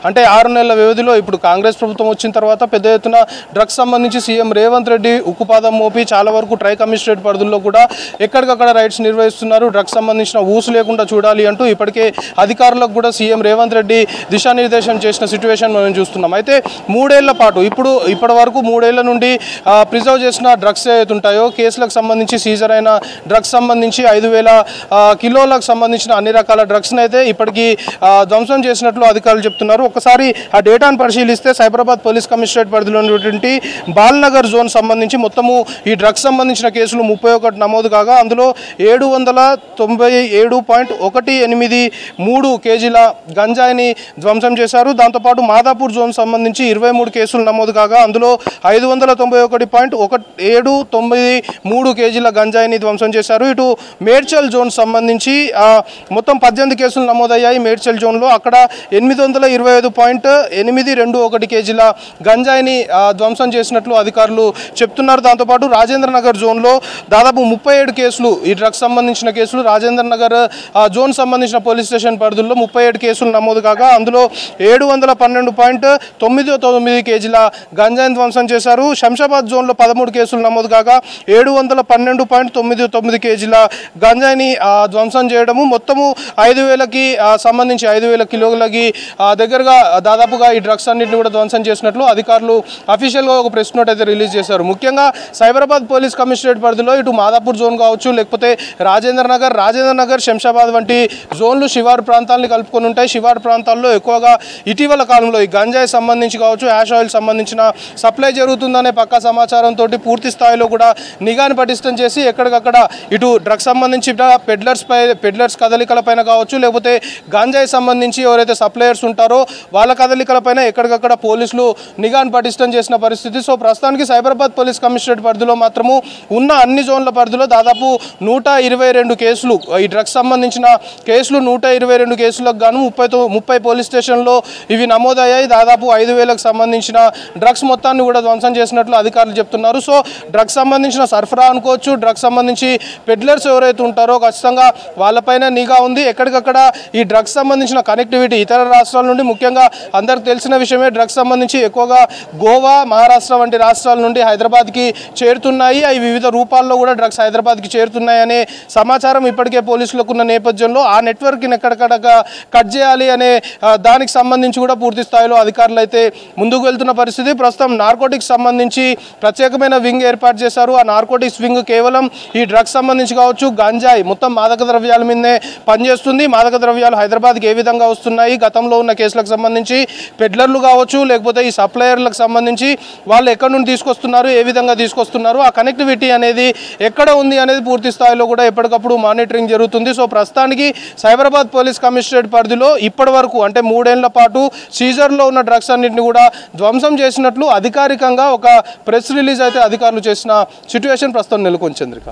అంటే ఆరు నెలల వ్యవధిలో ఇప్పుడు కాంగ్రెస్ ప్రభుత్వం వచ్చిన తర్వాత పెద్ద ఎత్తున డ్రగ్స్ సంబంధించి సీఎం రేవంత్ రెడ్డి ఉక్కుపాదం మోపి చాలా వరకు ట్రై కమిషనరేట్ పరిధుల్లో కూడా ఎక్కడికక్కడ రైడ్స్ నిర్వహిస్తున్నారు డ్రగ్స్ సంబంధించిన ఊసు లేకుండా చూడాలి అంటూ ఇప్పటికే అధికారులకు కూడా సీఎం రేవంత్ రెడ్డి దిశానిర్దేశం చేసిన సిచ్యువేషన్ మనం చూస్తున్నాం అయితే మూడేళ్ల పాటు ఇప్పుడు ఇప్పటి వరకు మూడేళ్ల నుండి ప్రిజర్వ్ చేసిన డ్రగ్స్ ఏవైతే ఉంటాయో కేసులకు సంబంధించి సీజర్ అయిన డ్రగ్స్ సంబంధించి ఐదు వేల కిలోలకు సంబంధించిన అన్ని రకాల డ్రగ్స్ని అయితే ఇప్పటికీ ఆ, ధ్వంసం చేసినట్లు అధికారులు చెప్తున్నారు ఒకసారి ఆ డేటాను పరిశీలిస్తే సైబరాబాద్ పోలీస్ కమిషనరేట్ పరిధిలో ఉన్నటువంటి బాల్నగర్ జోన్ సంబంధించి మొత్తము ఈ డ్రగ్స్ సంబంధించిన కేసులు ముప్పై ఒకటి నమోదు కాగా అందులో ఏడు వందల తొంభై ఏడు పాయింట్ ఒకటి ఎనిమిది మూడు కేజీల గంజాయిని ధ్వంసం చేశారు దాంతోపాటు మాదాపూర్ జోన్ సంబంధించి ఇరవై మూడు కేసులు నమోదు కాగా అందులో ఐదు వందల తొంభై ఒకటి పాయింట్ ఒక ఏడు తొమ్మిది మూడు కేజీల గంజాయిని ధ్వంసం చేశారు ఇటు మేడ్చల్ జోన్ సంబంధించి ఆ, మొత్తం పద్దెనిమిది కేసులు నమోదయ్యాయి మేడ్చల్ జోన్లో అక్కడ ఎనిమిది వందల ఇరవై ఐదు పాయింట్ ఎనిమిది రెండు ఒకటి కేజీల గంజాయిని ఆ, ధ్వంసం చేసినట్లు అధికారులు చెప్తున్నారు దాంతోపాటు రాజేంద్ర నగర్ జోన్లో దాదాపు ముప్పై ఏడు కేసులు ఈ డ్రగ్స్ సంబంధించిన కేసులు రాజేంద్ర నగర్ ఆ, జోన్ సంబంధించిన పోలీస్ స్టేషన్ పరిధుల్లో ముప్పై ఏడు కేసులు నమోదు కాగా అందులో ఏడు వందల పన్నెండు పాయింట్ తొమ్మిది తొమ్మిది కేజీల గంజాయిని ధ్వంసం చేశారు శంషాబాద్ జోన్లో పదమూడు కేసులు నమోదు కాగా ఏడు వందల పన్నెండు పాయింట్ తొమ్మిది తొమ్మిది కేజీల గంజాయిని ఆ, ధ్వంసం చేయడము మొత్తము ఐదు వేలకి ఆ, సంబంధించి ఐదు వేల కిలోలకి ఆ, దగ్గరగా ఆ, దాదాపుగా ఈ డ్రగ్స్ అన్నింటిని కూడా ధ్వంసం చేసినట్లు అధికారులు అఫీషియల్గా ఒక ప్రెస్ నోట్ అయితే రిలీజ్ చేశారు ముఖ్యంగా సైబరాబాద్ పోలీస్ కమిషనరేట్ పరిధిలో ఇటు మాదాపూర్ జోన్ కావచ్చు లేకపోతే రాజేంద్ర నగర్ రాజేంద్ర నగర్ శంషాబాద్ వంటి జోన్లు శివారు ప్రాంతాలని కలుపుకొని ఉంటాయి శివారు ప్రాంతాల్లో ఎక్కువగా ఇటీవల కాలంలో ఈ గంజాయి సంబంధించి కావచ్చు యాష్ ఆయిల్ సంబంధించిన సప్లై జరుగుతుందనే పక్కా సమాచారంతో పూర్తి స్థాయిలో కూడా నిఘాని పటిష్టం చేసి ఎక్కడికక్కడ ఇటు డ్రగ్స్ సంబంధించి పెడ్లర్స్ పై పెడ్లర్స్ కదలికల పైన కావచ్చు లేకపోతే గాంజాయి సంబంధించి ఎవరైతే సప్లయర్స్ ఉంటారో వాళ్ళ కదలికల పైన ఎక్కడికక్కడ పోలీసులు నిఘాను పటిష్టం చేసిన పరిస్థితి సో ప్రస్తుతానికి సైబరాబాద్ పోలీస్ కమిషనరేట్ పరిధిలో మాత్రము ఉన్న అన్ని జోన్ల పరిధిలో దాదాపు నూట ఇరవై రెండు కేసులు ఈ డ్రగ్స్ సంబంధించిన కేసులు నూట ఇరవై రెండు కేసులకు గాను ముప్పై తొ- ముప్పై పోలీస్ స్టేషన్లో ఇవి నమోదయ్యాయి దాదాపు ఐదు వేలకు సంబంధించిన డ్రగ్స్ మొత్తాన్ని కూడా ధ్వంసం చేసినట్లు అధికారులు చెప్తున్నారు సో డ్రగ్స్ సంబంధించిన సరఫరా అనుకోవచ్చు డ్రగ్స్ సంబంధించి పెడ్లర్స్ ఎవరైతే ఉంటారో ఖచ్చితంగా వాళ్ళపైన నిఘా ఉంది ఎక్కడికక్కడ ఈ డ్రగ్స్ సంబంధించిన కనెక్టివిటీ ఇతర రాష్ట్రాల నుండి ముఖ్యంగా అందరికి తెలిసిన విషయమే డ్రగ్స్ సంబంధించి ఎక్కువగా గోవా మహారాష్ట్ర వంటి రాష్ట్రాల నుండి హైదరాబాద్కి చేరుతున్నాయి అవి వివిధ రూపాల్లో కూడా డ్రగ్స్ హైదరాబాద్కి చేరుతున్నాయి అనే సమాచారం ఇప్పటికే పోలీసులకు ఉన్న నేపథ్యంలో ఆ నెట్వర్క్ని ఎక్కడికక్కడ కట్ చేయాలి అనే ఆ, దానికి సంబంధించి కూడా పూర్తి స్థాయిలో అధికారులు అయితే ముందుకు వెళ్తున్న పరిస్థితి ప్రస్తుతం నార్కోటిక్స్ సంబంధించి ప్రత్యేకమైన వింగ్ ఏర్పాటు చేశారు ఆ నార్కోటిక్స్ వింగ్ కేవలం ఈ డ్రగ్స్ సంబంధించి కావచ్చు గంజాయి మొత్తం మాదక ద్రవ్యాల మీదనే పనిచేస్తుంది మాదక ద్రవ్యాలు హైదరాబాద్కి ఏ విధంగా వస్తున్నాయి గతంలో ఉన్న కేసులకు సంబంధించి పెడ్లర్లు కావచ్చు లేకపోతే ఈ సప్లయర్లకు సంబంధించి వాళ్ళు ఎక్కడి నుండి తీసుకొస్తున్నారు ఏ విధంగా తీసుకొస్తున్నారు ఆ కనెక్టివిటీ అనేది ఎక్కడ ఉంది అనేది పూర్తి స్థాయిలో కూడా ఎప్పటికప్పుడు మానిటరింగ్ జరుగుతుంది సో ప్రస్తుతానికి సైబరాబాద్ పోలీస్ కమిషనరేట్ పరిధిలో ఇప్పటి వరకు అంటే మూడేళ్ల పాటు సీజర్లో ఉన్న డ్రగ్స్ అన్నింటిని కూడా ధ్వంసం చేసినట్లు అధికారికంగా ఒక ప్రెస్ రిలీజ్ అయితే అధికారులు చేసిన సిచ్యువేషన్ ప్రస్తుతం నెలకొంది Chandrika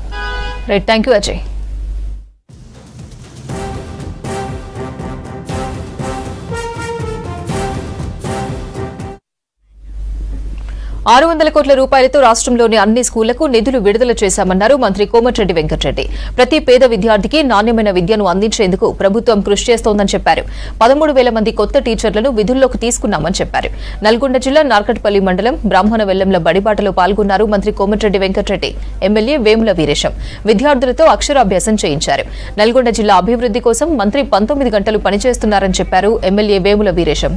right thank you Ajay ఆరు వందల కోట్ల రూపాయలతో రాష్ట్రంలోని అన్ని స్కూళ్లకు నిధులు విడుదల చేశామన్నారు మంత్రి కోమటిరెడ్డి వెంకటరెడ్డి ప్రతి పేద విద్యార్థికి నాణ్యమైన విద్యను అందించేందుకు ప్రభుత్వం కృషి చేస్తోందని చెప్పారు పదమూడు వేల మంది కొత్త టీచర్లను విధుల్లోకి తీసుకున్నామని చెప్పారు నల్గొండ జిల్లా నార్కట్పల్లి మండలం బ్రాహ్మణ వెల్లంల బడిబాటలో పాల్గొన్నారు మంత్రి కోమటిరెడ్డి వెంకటరెడ్డి ఎమ్మెల్యే వేముల వీరేశం విద్యార్థులతో అక్షరాభ్యాసం చేయించారు నల్గొండ జిల్లా అభివృద్ది కోసం మంత్రి పంతొమ్మిది గంటలు పనిచేస్తున్నారని చెప్పారు ఎమ్మెల్యే వేముల వీరేశం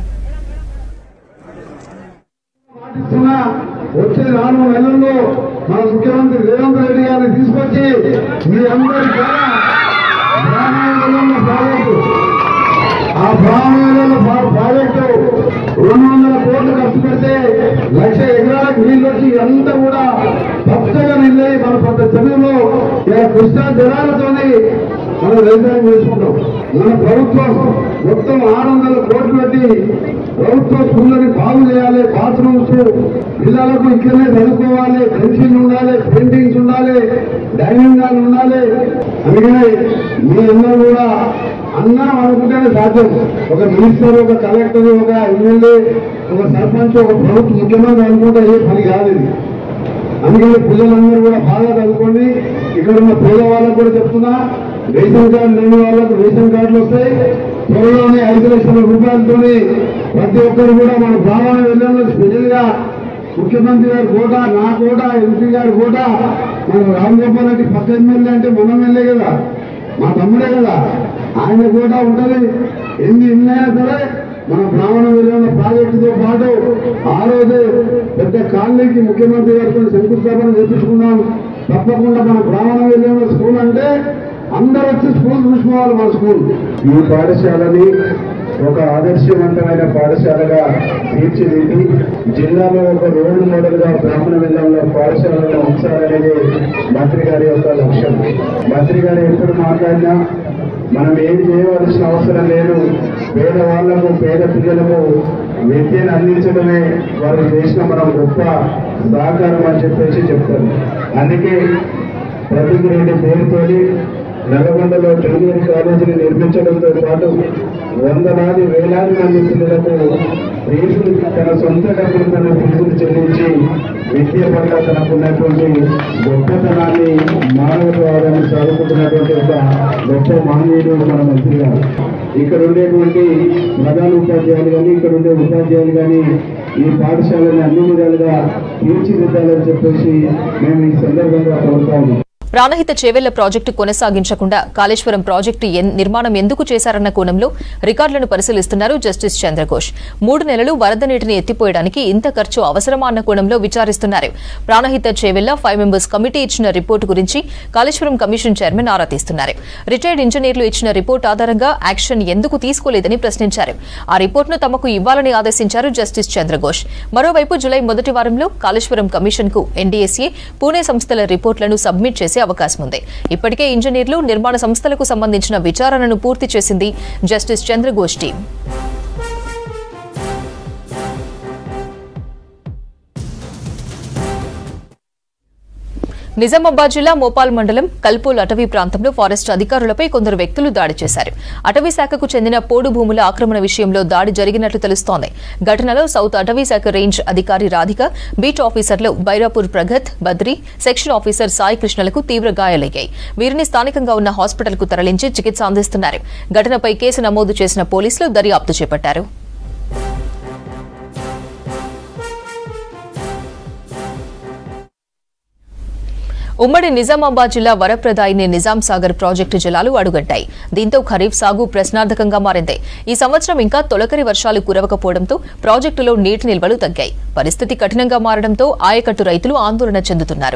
పాటిస్తున్న వచ్చే నాలుగు నెలల్లో మన ముఖ్యమంత్రి రేవంత్ రెడ్డి గారిని తీసుకొచ్చి మీ అందరి ద్వారా బ్రాహ్మణుల ప్రాజెక్టు ఆ బ్రాహ్మణుల ప్రాజెక్టు రెండు వందల కోట్లు ఖర్చు పెడితే లక్ష ఎకరాలకు నీళ్ళు వచ్చి అంతా కూడా పచ్చగా నిల్లయి మన పెద్ద చెరువులో ఇలా కృష్ణా జలాలతోని మనం వ్యవసాయం చేసుకుంటాం మన ప్రభుత్వం మొత్తం ఆరు వందల కోట్లు పెట్టి ప్రభుత్వ స్కూళ్ళని బాగు చేయాలి బాత్రూమ్స్ పిల్లలకు ఇక్కడనే చదువుకోవాలి పెన్షన్లు ఉండాలి పెయింటింగ్స్ ఉండాలి డైనింగ్ హాల్ ఉండాలి అందుకనే మీ అందరూ కూడా అందరం అనుకుంటేనే సాధ్యం ఒక మినిస్టర్ ఒక కలెక్టర్ ఒక ఎమ్మెల్యే ఒక సర్పంచ్ ఒక ప్రభుత్వ ముఖ్యమంత్రి అనుకుంటే ఏ పని కాదు ఇది అందుకని పిల్లలందరూ కూడా బాగా చదువుకోండి ఇక్కడ ఉన్న పేద వాళ్ళకు కూడా చెప్తున్నా రేషన్ కార్డు లేని వాళ్ళకు రేషన్ కార్డులు వస్తాయి త్వరలోనే ఐదు లక్షల రూపాయలతోని ప్రతి ఒక్కరు కూడా మన భావన వెళ్ళంలో స్పెషల్గా ముఖ్యమంత్రి గారి కోట నా కోట ఎంపీ గారి కోట మన రామ్ గోపాల్ రెడ్డి పక్క ఎమ్మెల్యే అంటే మన ఎమ్మెల్యే కదా మా తమ్ముడే కదా ఆయన కూడా ఉంటది ఎన్ని ఇన్నైనా సరే మన బ్రాహ్మణ వెళ్ళిన ప్రాజెక్టుతో పాటు ఆ రోజే పెద్ద కాలనీకి ముఖ్యమంత్రి గారితో శంకుస్థాపన చేపించుకున్నాం తప్పకుండా మన బ్రాహ్మణ వెళ్ళిన స్కూల్ అంటే అందరూ వచ్చి స్కూల్ చూసుకోవాలి మన స్కూల్ ఈ పాఠశాలని ఒక ఆదర్శవంతమైన పాఠశాలగా తీర్చిదిద్ది జిల్లాలో ఒక రోల్ మోడల్ గా బ్రాహ్మణ వెళ్ళంలో పాఠశాలను ఉంచాలనేది మంత్రి గారి యొక్క లక్ష్యం మంత్రి గారు ఎప్పుడు మాట్లాడినా మనం ఏం చేయవలసిన అవసరం లేదు పేదవాళ్లకు పేద పిల్లలకు విద్యను అందించడమే వారు చేసిన మనం గొప్ప సహకారం అని చెప్పేసి చెప్తారు అందుకే ప్రతిక్ రెడ్డి పేరుతోని నల్గొండలో జూనియర్ కాలేజీని నిర్మించడంతో పాటు వందలాది వేలాది మంది పిల్లలకు ఫీజులు తన సొంత డబ్బులు తన ఫీజులు చెల్లించి విద్య పట్ల తనకున్నటువంటి గొప్పతనాన్ని మానవత్వాన్ని సాగుకుంటున్నటువంటి ఒక గొప్ప మహనీయుడు మన మంత్రి గారు ఇక్కడ ఉండేటువంటి ప్రధాన ఉపాధ్యాయులు కానీ ఇక్కడ ఉండే ఉపాధ్యాయులు కానీ ఈ పాఠశాలని అన్ని విధాలుగా తీర్చిదిద్దాలని చెప్పేసి మేము ఈ సందర్భంగా కోరుతా ఉన్నాం ప్రాణహిత చేవెళ్ల ప్రాజెక్టు కొనసాగించకుండా కాళేశ్వరం ప్రాజెక్టు ఎన్- నిర్మాణం ఎందుకు చేశారన్న కోణంలో రికార్డులను పరిశీలిస్తున్నారు జస్టిస్ చంద్రఘోష్ మూడు నెలలు వరద నీటిని ఎత్తిపోయడానికి ఇంత ఖర్చు అవసరమా అన్న కోణంలో విచారిస్తున్నారు Pranahita Chevella five members committee ఇచ్చిన రిపోర్టు గురించి కాళేశ్వరం కమిషన్ చైర్మన్ ఆరా తీస్తున్నారు రిటైర్డ్ ఇంజనీర్లు ఇచ్చిన రిపోర్టు ఆధారంగా యాక్షన్ ఎందుకు తీసుకోలేదని ప్రశ్నించారు ఆ రిపోర్టును తమకు ఇవ్వాలని ఆదేశించారు జస్టిస్ చంద్రఘోష్ మరోవైపు జులై మొదటి వారంలో కాళేశ్వరం కమిషన్ కు ఎన్డీఎస్ఏ పూణే సంస్థల రిపోర్టులను సబ్మిట్ చేసే అవకాశం ఉంది ఇప్పటికే ఇంజనీర్లు నిర్మాణ సంస్థలకు సంబంధించిన విచారణను పూర్తి చేసింది జస్టిస్ చంద్రఘోష్ టీం నిజామాబాద్ జిల్లా మోపాల్ మండలం కల్పూల్ అటవీ ప్రాంతంలో ఫారెస్ట్ అధికారులపై కొందరు వ్యక్తులు దాడి చేశారు అటవీ శాఖకు చెందిన పోడు భూముల ఆక్రమణ విషయంలో దాడి జరిగినట్లు తెలుస్తోంది ఘటనలో సౌత్ అటవీ శాఖ రేంజ్ అధికారి రాధిక బీట్ ఆఫీసర్లు బైరాపూర్ ప్రగత్ బద్రి సెక్షన్ ఆఫీసర్ సాయి కృష్ణలకు తీవ్ర గాయాలయ్యాయి వీరిని స్థానికంగా ఉన్న హాస్పిటల్కు తరలించి చికిత్స అందిస్తున్నారు ఘటనపై కేసు నమోదు చేసిన పోలీసులు దర్యాప్తు చేపట్టారు ఉమ్మడి నిజామాబాద్ జిల్లా వరప్రదాయిని నిజాం సాగర్ ప్రాజెక్టు జలాలు అడుగంటాయి దీంతో ఖరీఫ్ సాగు ప్రశ్నార్థకంగా మారింది ఈ సంవత్సరం ఇంకా తొలకరి వర్షాలు కురవకపోవడంతో ప్రాజెక్టులో నీటి నిల్వలు తగ్గాయి పరిస్థితి కఠినంగా మారడంతో ఆయకట్టు రైతులు ఆందోళన చెందుతున్నారు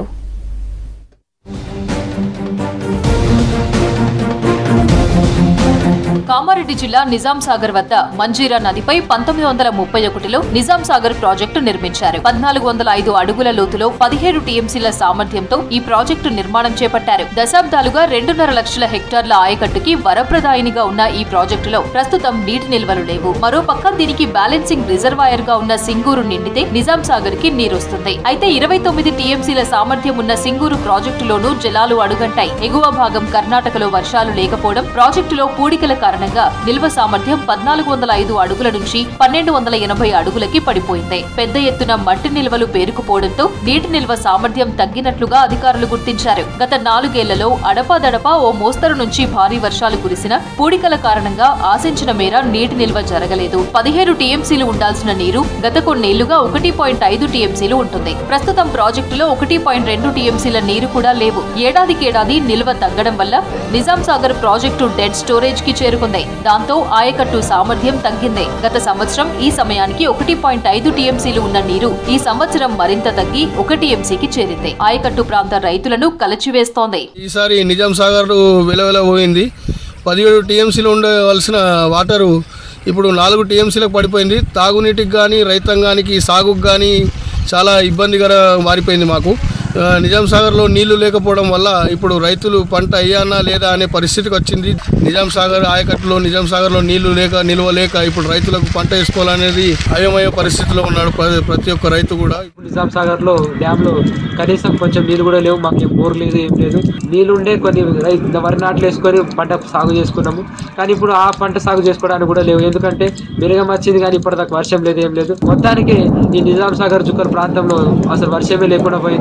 కామారెడ్డి జిల్లా నిజాం సాగర్ వద్ద మంజీరా నదిపై పంతొమ్మిది వందల ముప్పై ఒకటిలో నిజాం సాగర్ ప్రాజెక్టు నిర్మించారు పద్నాలుగు వందల ఐదు అడుగుల లోతులో పదిహేడు టీఎంసీల సామర్థ్యంతో ఈ ప్రాజెక్టు నిర్మాణం చేపట్టారు దశాబ్దాలుగా రెండున్నర లక్షల హెక్టార్ల ఆయకట్టుకి వరప్రదాయినిగా ఉన్న ఈ ప్రాజెక్టులో ప్రస్తుతం నీటి నిల్వలు లేవు మరోపక్క దీనికి బ్యాలెన్సింగ్ రిజర్వాయర్ గా ఉన్న సింగూరు నిండితే నిజాం సాగర్ కి నీరొస్తుంది అయితే ఇరవై తొమ్మిది టీఎంసీల సామర్థ్యం ఉన్న సింగూరు ప్రాజెక్టులోనూ జలాలు అడుగంటాయి ఎగువ భాగం కర్ణాటకలో వర్షాలు లేకపోవడం ప్రాజెక్టులో పూడికల కారణంగా నిల్వ సామర్థ్యం పద్నాలుగు వందల ఐదు అడుగుల నుంచి పన్నెండు వందల ఎనభై అడుగులకి పడిపోయింది పెద్ద ఎత్తున మట్టి నిల్వలు పేరుకుపోవడంతో నీటి నిల్వ సామర్థ్యం తగ్గినట్లుగా అధికారులు గుర్తించారు గత నాలుగేళ్లలో అడపాదడపా ఓ మోస్తరు నుంచి భారీ వర్షాలు కురిసిన పూడికల కారణంగా ఆశించిన మేర నీటి నిల్వ జరగలేదు పదిహేడు టీఎంసీలు ఉండాల్సిన నీరు గత కొన్నేళ్లుగా ఒకటి పాయింట్ ఐదు టీఎంసీలు ఉంటుంది ప్రస్తుతం ప్రాజెక్టులో ఒకటి పాయింట్ రెండు టీఎంసీల నీరు కూడా లేవు ఏడాదికేడాది నిల్వ తగ్గడం వల్ల Nizam Sagar project dead storage కి చేరుకుంది దాంతో ఆయకట్టు సామర్థ్యం తగ్గింది గత సంవత్సరం ఈ సమయానికి ఒకటి పాయింట్ ఐదు టీఎంసీలు ఉన్న నీరు ఈ సంవత్సరం మరింత తగ్గి ఒక టీఎంసీకి చేరింది ఆయకట్టు ప్రాంత రైతులను కలచివేస్తోంది ఈసారి నిజాం సాగర్ వెలవెల పోయింది పదిహేడు టీఎంసీలు ఉండవలసిన వాటరు ఇప్పుడు నాలుగు టీఎంసీలకు పడిపోయింది తాగునీటికి కానీ రైతాంగానికి సాగుకు కానీ చాలా ఇబ్బందికర మారిపోయింది మాకు ఆ, నిజాం సాగర్లో నీళ్లు లేకపోవడం వల్ల ఇప్పుడు రైతులు పంట అయ్యానా లేదా అనే పరిస్థితికి వచ్చింది నిజాం సాగర్ ఆయకట్టులో నిజాం సాగర్లో నీళ్లు లేక నిల్వ లేక ఇప్పుడు రైతులకు పంట వేసుకోవాలనేది అయోమయ పరిస్థితిలో ఉన్నాడు ప్ర- ప్రతి ఒక్క రైతు కూడా నిజాం సాగర్ లో డ్యామ్ లో కనీసం కొంచెం నీళ్ళు కూడా లేవు మాకు ఏం బోర్ లేదు ఏం లేదు నీళ్ళు ఉండే కొన్ని రైతు వరి నాట్లు వేసుకొని పంట సాగు చేసుకున్నాము కానీ ఇప్పుడు ఆ పంట సాగు చేసుకోవడానికి కూడా లేవు ఎందుకంటే మిరగం వచ్చింది కానీ ఇప్పటిదాకా వర్షం లేదు ఏం లేదు మొత్తానికి ఈ నిజాం సాగర్ జుక్కర్ ప్రాంతంలో అసలు వర్షమే లేకుండా పోయింది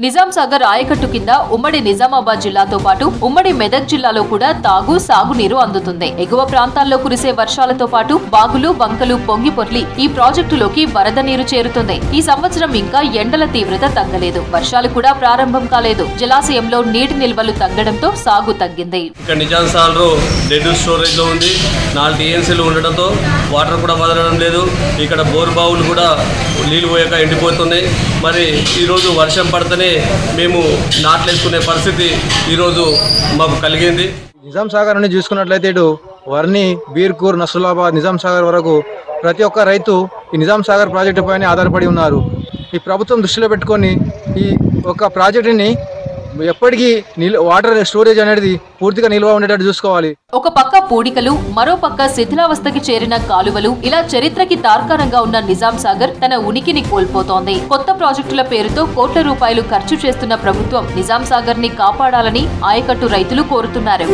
నిజాం సాగర్ ఆయకట్టు కింద ఉమ్మడి నిజామాబాద్ జిల్లాతో పాటు ఉమ్మడి మెదక్ జిల్లాలో కూడా తాగు సాగునీరు అందుతుంది ఎగువ ప్రాంతాల్లో కురిసే వర్షాలతో పాటు బాగులు బంకలు పొంగి పొర్లి ఈ ప్రాజెక్టులోకి వరద నీరు చేరుతుంది ఈ సంవత్సరం ఇంకా ఎండల తీవ్రత తగ్గలేదు వర్షాలు కూడా ప్రారంభం కాలేదు జలాశయంలో నీటి నిల్వలు తగ్గడంతో సాగు తగ్గింది ఇక్కడ నిజాం సాలరు డెడ్ స్టోరేజ్ లో ఉంది నాలుగు టీఎన్సీలు ఉండడంతో వాటర్ కూడా వదలడం లేదు ఇక్కడ బోర్ బావులు కూడా నీళ్ళు పోయాక ఎండిపోతున్నాయి మరి ఈరోజు వర్షం పడితేనే మేము నాట్లేసుకునే పరిస్థితి ఈరోజు మాకు కలిగింది నిజాం సాగర్ నుండి చూసుకున్నట్లయితే ఇటు వర్ని బీర్కూర్ నసులాబాద్ నిజాం సాగర్ వరకు ప్రతి ఒక్క రైతు ఈ నిజాం సాగర్ ప్రాజెక్టు పైన ఆధారపడి ఉన్నారు ఈ ప్రభుత్వం దృష్టిలో పెట్టుకొని ఈ ఒక ప్రాజెక్టుని ఎప్పటికీ నిల్ వాటర్ స్టోరేజ్ అనేది పూర్తిగా నిల్వ ఉండేటట్టు చూసుకోవాలి ఒక పక్క పూడికలు మరో పక్క శిథిలావస్థకి చేరిన కాలువలు ఇలా చరిత్రకి తార్కాణంగా ఉన్న నిజాం సాగర్ తన ఉనికిని కోల్పోతోంది కొత్త ప్రాజెక్టుల పేరుతో కోట్ల రూపాయలు ఖర్చు చేస్తున్న ప్రభుత్వం నిజాం సాగర్ ని కాపాడాలని ఆయకట్టు రైతులు కోరుతున్నారు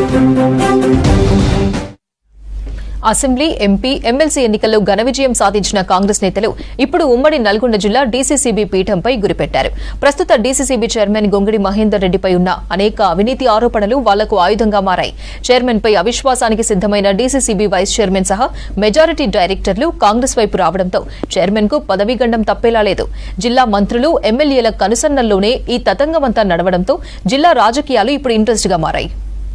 అసెంబ్లీ ఎంపీ ఎమ్మెల్సీ ఎన్నికల్లో ఘన విజయం సాధించిన కాంగ్రెస్ నేతలు ఇప్పుడు ఉమ్మడి నల్గొండ జిల్లా డీసీసీబీ పీఠంపై గురిపెట్టారు ప్రస్తుత డీసీసీబీ చైర్మన్ గొంగిడి మహేందర్ రెడ్డిపై ఉన్న అనేక అవినీతి ఆరోపణలు వాళ్లకు ఆయుధంగా మారాయి చైర్మన్ పై అవిశ్వాసానికి సిద్దమైన డీసీసీబీ వైస్ చైర్మన్ సహా మెజారిటీ డైరెక్టర్లు కాంగ్రెస్ వైపు రావడంతో చైర్మన్ కు పదవీగండం తప్పేలా లేదు జిల్లా మంత్రులు ఎమ్మెల్యేల కనుసన్నల్లోనే ఈ తతంగమంతా నడవడంతో జిల్లా రాజకీయాలు ఇప్పుడు ఇంట్రెస్ట్ గా మారాయి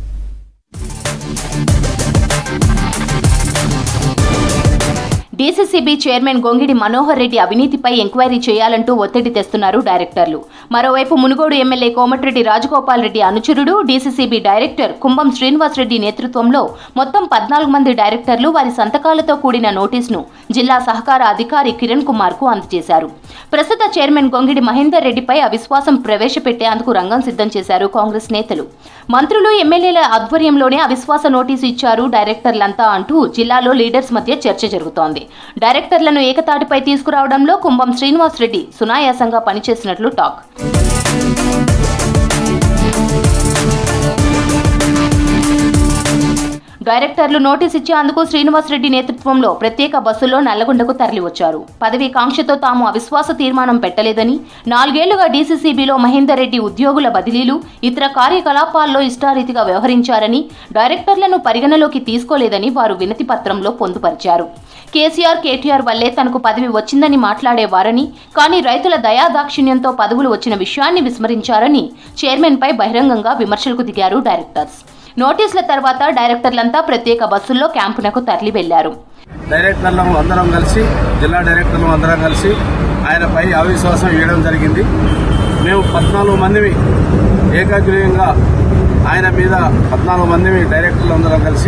డీసీసీబీ చైర్మన్ గొంగిడి మనోహర్ రెడ్డి అవినీతిపై ఎంక్వైరీ చేయాలంటూ ఒత్తిడి తెస్తున్నారు డైరెక్టర్లు మరోవైపు మునుగోడు ఎమ్మెల్యే కోమటిరెడ్డి రాజగోపాల్ రెడ్డి అనుచరుడు డీసీసీబీ డైరెక్టర్ కుంభం శ్రీనివాస్ రెడ్డి నేతృత్వంలో మొత్తం పద్నాలుగు మంది డైరెక్టర్లు వారి సంతకాలతో కూడిన నోటీసును జిల్లా సహకార అధికారి కిరణ్ కుమార్ కు అందజేశారు ప్రస్తుత చైర్మన్ గొంగిడి మహేందర్ రెడ్డిపై అవిశ్వాసం ప్రవేశపెట్టేందుకు రంగం సిద్ధం చేశారు కాంగ్రెస్ నేతలు మంత్రులు ఎమ్మెల్యేల ఆధ్వర్యంలోనే అవిశ్వాస నోటీసు ఇచ్చారు డైరెక్టర్లంతా అంటూ జిల్లాలో లీడర్స్ మధ్య చర్చ జరుగుతోంది డైరెక్టర్లను ఏకతాటిపై తీసుకురావడంలో కుంభం శ్రీనివాస్ రెడ్డి సునాయాసంగా పనిచేసినట్లు టాక్ డైరెక్టర్లు నోటీస్ ఇచ్చేందుకు శ్రీనివాసరెడ్డి నేతృత్వంలో ప్రత్యేక బస్సుల్లో నల్లగొండకు తరలివచ్చారు పదవీ కాంక్షతో తాము అవిశ్వాస తీర్మానం పెట్టలేదని నాలుగేళ్లుగా డీసీసీబీలో మహేందర్ రెడ్డి ఉద్యోగుల బదిలీలు ఇతర కార్యకలాపాల్లో ఇష్టారీతిగా వ్యవహరించారని డైరెక్టర్లను పరిగణలోకి తీసుకోలేదని వారు వినతి పత్రంలో పొందుపరిచారు కేసీఆర్ కేటీఆర్ వల్లే తనకు పదవి వచ్చిందని మాట్లాడేవారని కానీ రైతుల దయాదాక్షిణ్యంతో పదవులు వచ్చిన విషయాన్ని విస్మరించారని చైర్మన్పై బహిరంగంగా విమర్శలకు దిగారు డైరెక్టర్స్ నోటీసుల తర్వాత డైరెక్టర్లంతా ప్రత్యేక బస్సుల్లో క్యాంపునకు తరలి వెళ్లారు డైరెక్టర్లు అందరం కలిసి జిల్లా డైరెక్టర్లు అందరం కలిసి ఆయనపై అవిశ్వాసం వేయడం జరిగింది మేము పద్నాలుగు మందిని ఏకాగ్రీయంగా ఆయన మీద పద్నాలుగు మందిని డైరెక్టర్లు అందరం కలిసి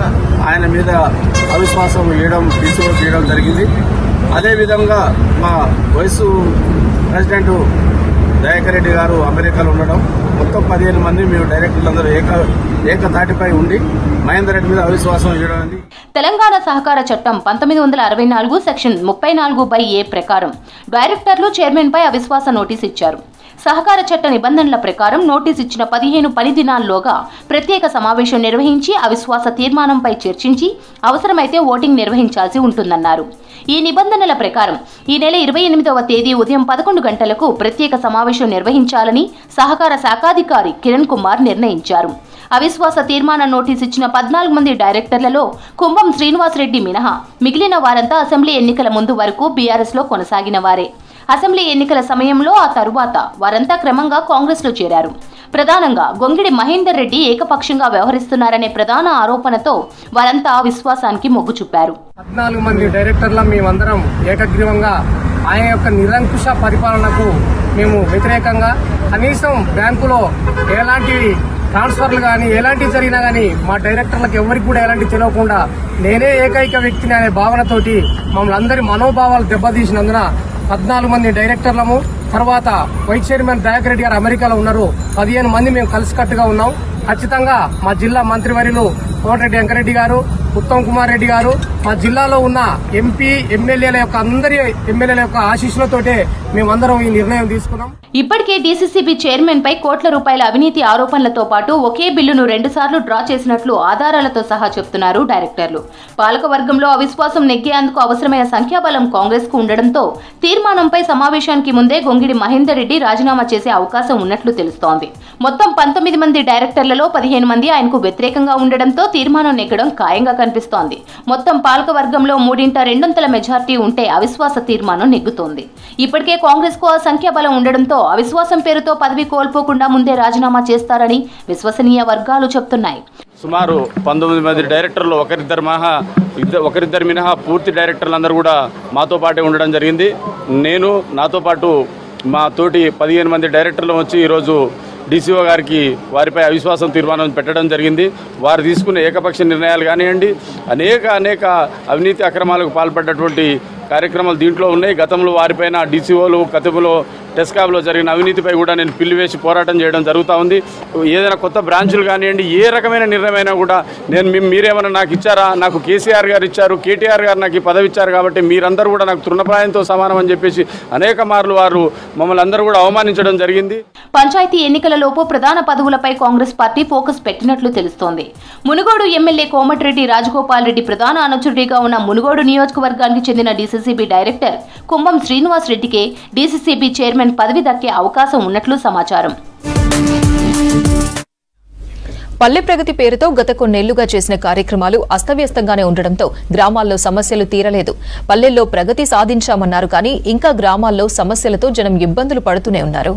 ఆయన మీద అవిశ్వాసం వేయడం తీసుకొని చేయడం జరిగింది అదేవిధంగా మా వయసు ప్రెసిడెంట్ దయాకర్ రెడ్డి గారు అమెరికాలో ఉండడం మొత్తం పదిహేను మంది మేము డైరెక్టర్లందరూ ఏక ఏకతాటిపై ఉండి మహేందర్ రెడ్డి మీద అవిశ్వాసం చేయడం అనేది తెలంగాణ సహకార చట్టం పంతొమ్మిది వందల అరవై నాలుగు సెక్షన్ ముప్పై నాలుగు బై ఏ ప్రకారం డైరెక్టర్లు చైర్మన్పై అవిశ్వాస నోటీస్ ఇచ్చారు సహకార చట్ట నిబంధనల ప్రకారం నోటీస్ ఇచ్చిన పదిహేను పని దినాల్లోగా ప్రత్యేక సమావేశం నిర్వహించి అవిశ్వాస తీర్మానంపై చర్చించి అవసరమైతే ఓటింగ్ నిర్వహించాల్సి ఉంటుందన్నారు ఈ నిబంధనల ప్రకారం ఈ నెల ఇరవై ఎనిమిదవ తేదీ ఉదయం పదకొండు గంటలకు ప్రత్యేక సమావేశం నిర్వహించాలని సహకార శాఖాధికారి కిరణ్ కుమార్ నిర్ణయించారు అవిశ్వాస తీర్మాన నోటీస్ ఇచ్చిన పద్నాలుగు మంది డైరెక్టర్లలో కుంభం శ్రీనివాసరెడ్డి మినహా మిగిలిన వారంతా అసెంబ్లీ ఎన్నికల ముందు వరకు బీఆర్ఎస్లో కొనసాగిన వారే అసెంబ్లీ ఎన్నికల సమయంలో ఆ తరువాత వారంతా క్రమంగా కాంగ్రెస్లో చేరారు ప్రధానంగా గొంగిడి మహేందర్ రెడ్డి ఏకపక్షంగా వ్యవహరిస్తున్నారనే ప్రధాన ఆరోపణతో వారంతా విశ్వాసానికి మొగ్గు చూపారు పద్నాలుగు మంది డైరెక్టర్ల మేమందరం ఏకగ్రీవంగా ఆయన యొక్క నిరంకుశ పరిపాలనకు మేము వ్యతిరేకంగా కనీసం బ్యాంకులో ఎలాంటి ట్రాన్స్ఫర్లు కానీ ఎలాంటివి జరిగినా కానీ మా డైరెక్టర్లకు ఎవరికి కూడా ఎలాంటి తెలియకుండా నేనే ఏకైక వ్యక్తిని అనే భావనతోటి మమ్మల్ని అందరి మనోభావాలు దెబ్బతీసినందున పద్నాలుగు మంది డైరెక్టర్లము తర్వాత వైస్ చైర్మన్ దయాకర్ రెడ్డి గారు అమెరికాలో ఉన్నారు పదిహేను మంది మేము కలిసికట్టుగా ఉన్నాం ఖచ్చితంగా మా జిల్లా మంత్రివర్యులు కోమటిరెడ్డి వెంకరెడ్డి గారు ఉత్తమ్ కుమార్ రెడ్డి గారు మా జిల్లాలో ఉన్న ఎంపీ ఎమ్మెల్యేల యొక్క అందరి ఎమ్మెల్యేల యొక్క ఆశీస్సులతోటే మేమందరం ఈ నిర్ణయం తీసుకున్నాం ఇప్పటికే డీసీసీబీ చైర్మన్ పై కోట్ల రూపాయల అవినీతి ఆరోపణలతో పాటు ఒకే బిల్లును రెండుసార్లు డ్రా చేసినట్లు ఆధారాలతో సహా చెప్తున్నారు డైరెక్టర్లు పాలక వర్గంలో అవిశ్వాసం నెగ్గేందుకు అవసరమైన సంఖ్యాబలం కాంగ్రెస్ కు ఉండడంతో తీర్మానంపై సమావేశానికి ముందే గొంగిడి మహేందర్ రెడ్డి రాజీనామా చేసే అవకాశం ఉన్నట్లు తెలుస్తోంది మొత్తం పంతొమ్మిది మంది డైరెక్టర్లలో పదిహేను మంది ఆయనకు వ్యతిరేకంగా ఉండడంతో తీర్మానం నెగ్గడం ఖాయంగా కనిపిస్తోంది మొత్తం పాలక వర్గంలో మూడింట రెండొంతల మెజార్టీ ఉంటే అవిశ్వాస తీర్మానం నెగ్గుతోంది ఇప్పటికే కాంగ్రెస్ కు ఆ సంఖ్యాబలం ఉండడంతో అవిశ్వాసం పేరుతో పదవి కోల్పోకుండా ముందే రాజీనామా చేస్తారని విశ్వసనీయ వర్గాలు చెప్తున్నాయి సుమారు పంతొమ్మిది మంది డైరెక్టర్లు ఒకరిద్దరు మహా ఇద్దరు ఒకరిద్దరు మినహా పూర్తి డైరెక్టర్లు అందరూ కూడా మాతో పాటే ఉండడం జరిగింది నేను నాతో పాటు మా తోటి పదిహేను మంది డైరెక్టర్లు వచ్చి ఈరోజు డీసీఓ గారికి వారిపై అవిశ్వాసం తీర్మానం పెట్టడం జరిగింది వారు తీసుకునే ఏకపక్ష నిర్ణయాలు కానివ్వండి అనేక అనేక అవినీతి అక్రమాలకు పాల్పడ్డటువంటి కార్యక్రమాలు దీంట్లో ఉన్నాయి గతంలో వారిపైన డీసీఓలు గతంలో టెస్కాబ్లో జరిగిన అవినీతిపై కూడా నేను పిల్లి వేసి పోరాటం చేయడం జరుగుతూ ఉంది ఏదైనా కొత్త బ్రాంచులు కానివ్వండి ఏ రకమైన నిర్ణయమైనా కూడా నేను మీ- మీరేమైనా నాకు ఇచ్చారా నాకు కేసీఆర్ గారు ఇచ్చారు కేటీఆర్ గారు నాకు ఈ పదవి ఇచ్చారు కాబట్టి మీరందరూ కూడా నాకు తృణప్రాయంతో సమానం అని చెప్పేసి అనేక మార్లు వారు మమ్మల్ని అందరూ కూడా అవమానించడం జరిగింది పంచాయతీ ఎన్నికలలోపు ప్రధాన పదవులపై కాంగ్రెస్ పార్టీ ఫోకస్ పెట్టినట్లు తెలుస్తోంది మునుగోడు ఎమ్మెల్యే కోమటిరెడ్డి రాజగోపాల్ రెడ్డి ప్రధాన అనుచరుడిగా ఉన్న మునుగోడు నియోజకవర్గానికి చెందిన డీసీసీబీ డైరెక్టర్ కుంభం శ్రీనివాస్ రెడ్డికే డీసీసీబీ చైర్మన్ పదవి దక్కే అవకాశం ఉన్నట్లు సమాచారం పల్లె ప్రగతి పేరుతో గత కొన్నేళ్లుగా చేసిన కార్యక్రమాలు అస్తవ్యస్తంగానే ఉండడంతో గ్రామాల్లో సమస్యలు తీరలేదు పల్లెల్లో ప్రగతి సాధించామన్నారు కానీ ఇంకా గ్రామాల్లో సమస్యలతో జనం ఇబ్బందులు పడుతూనే ఉన్నారు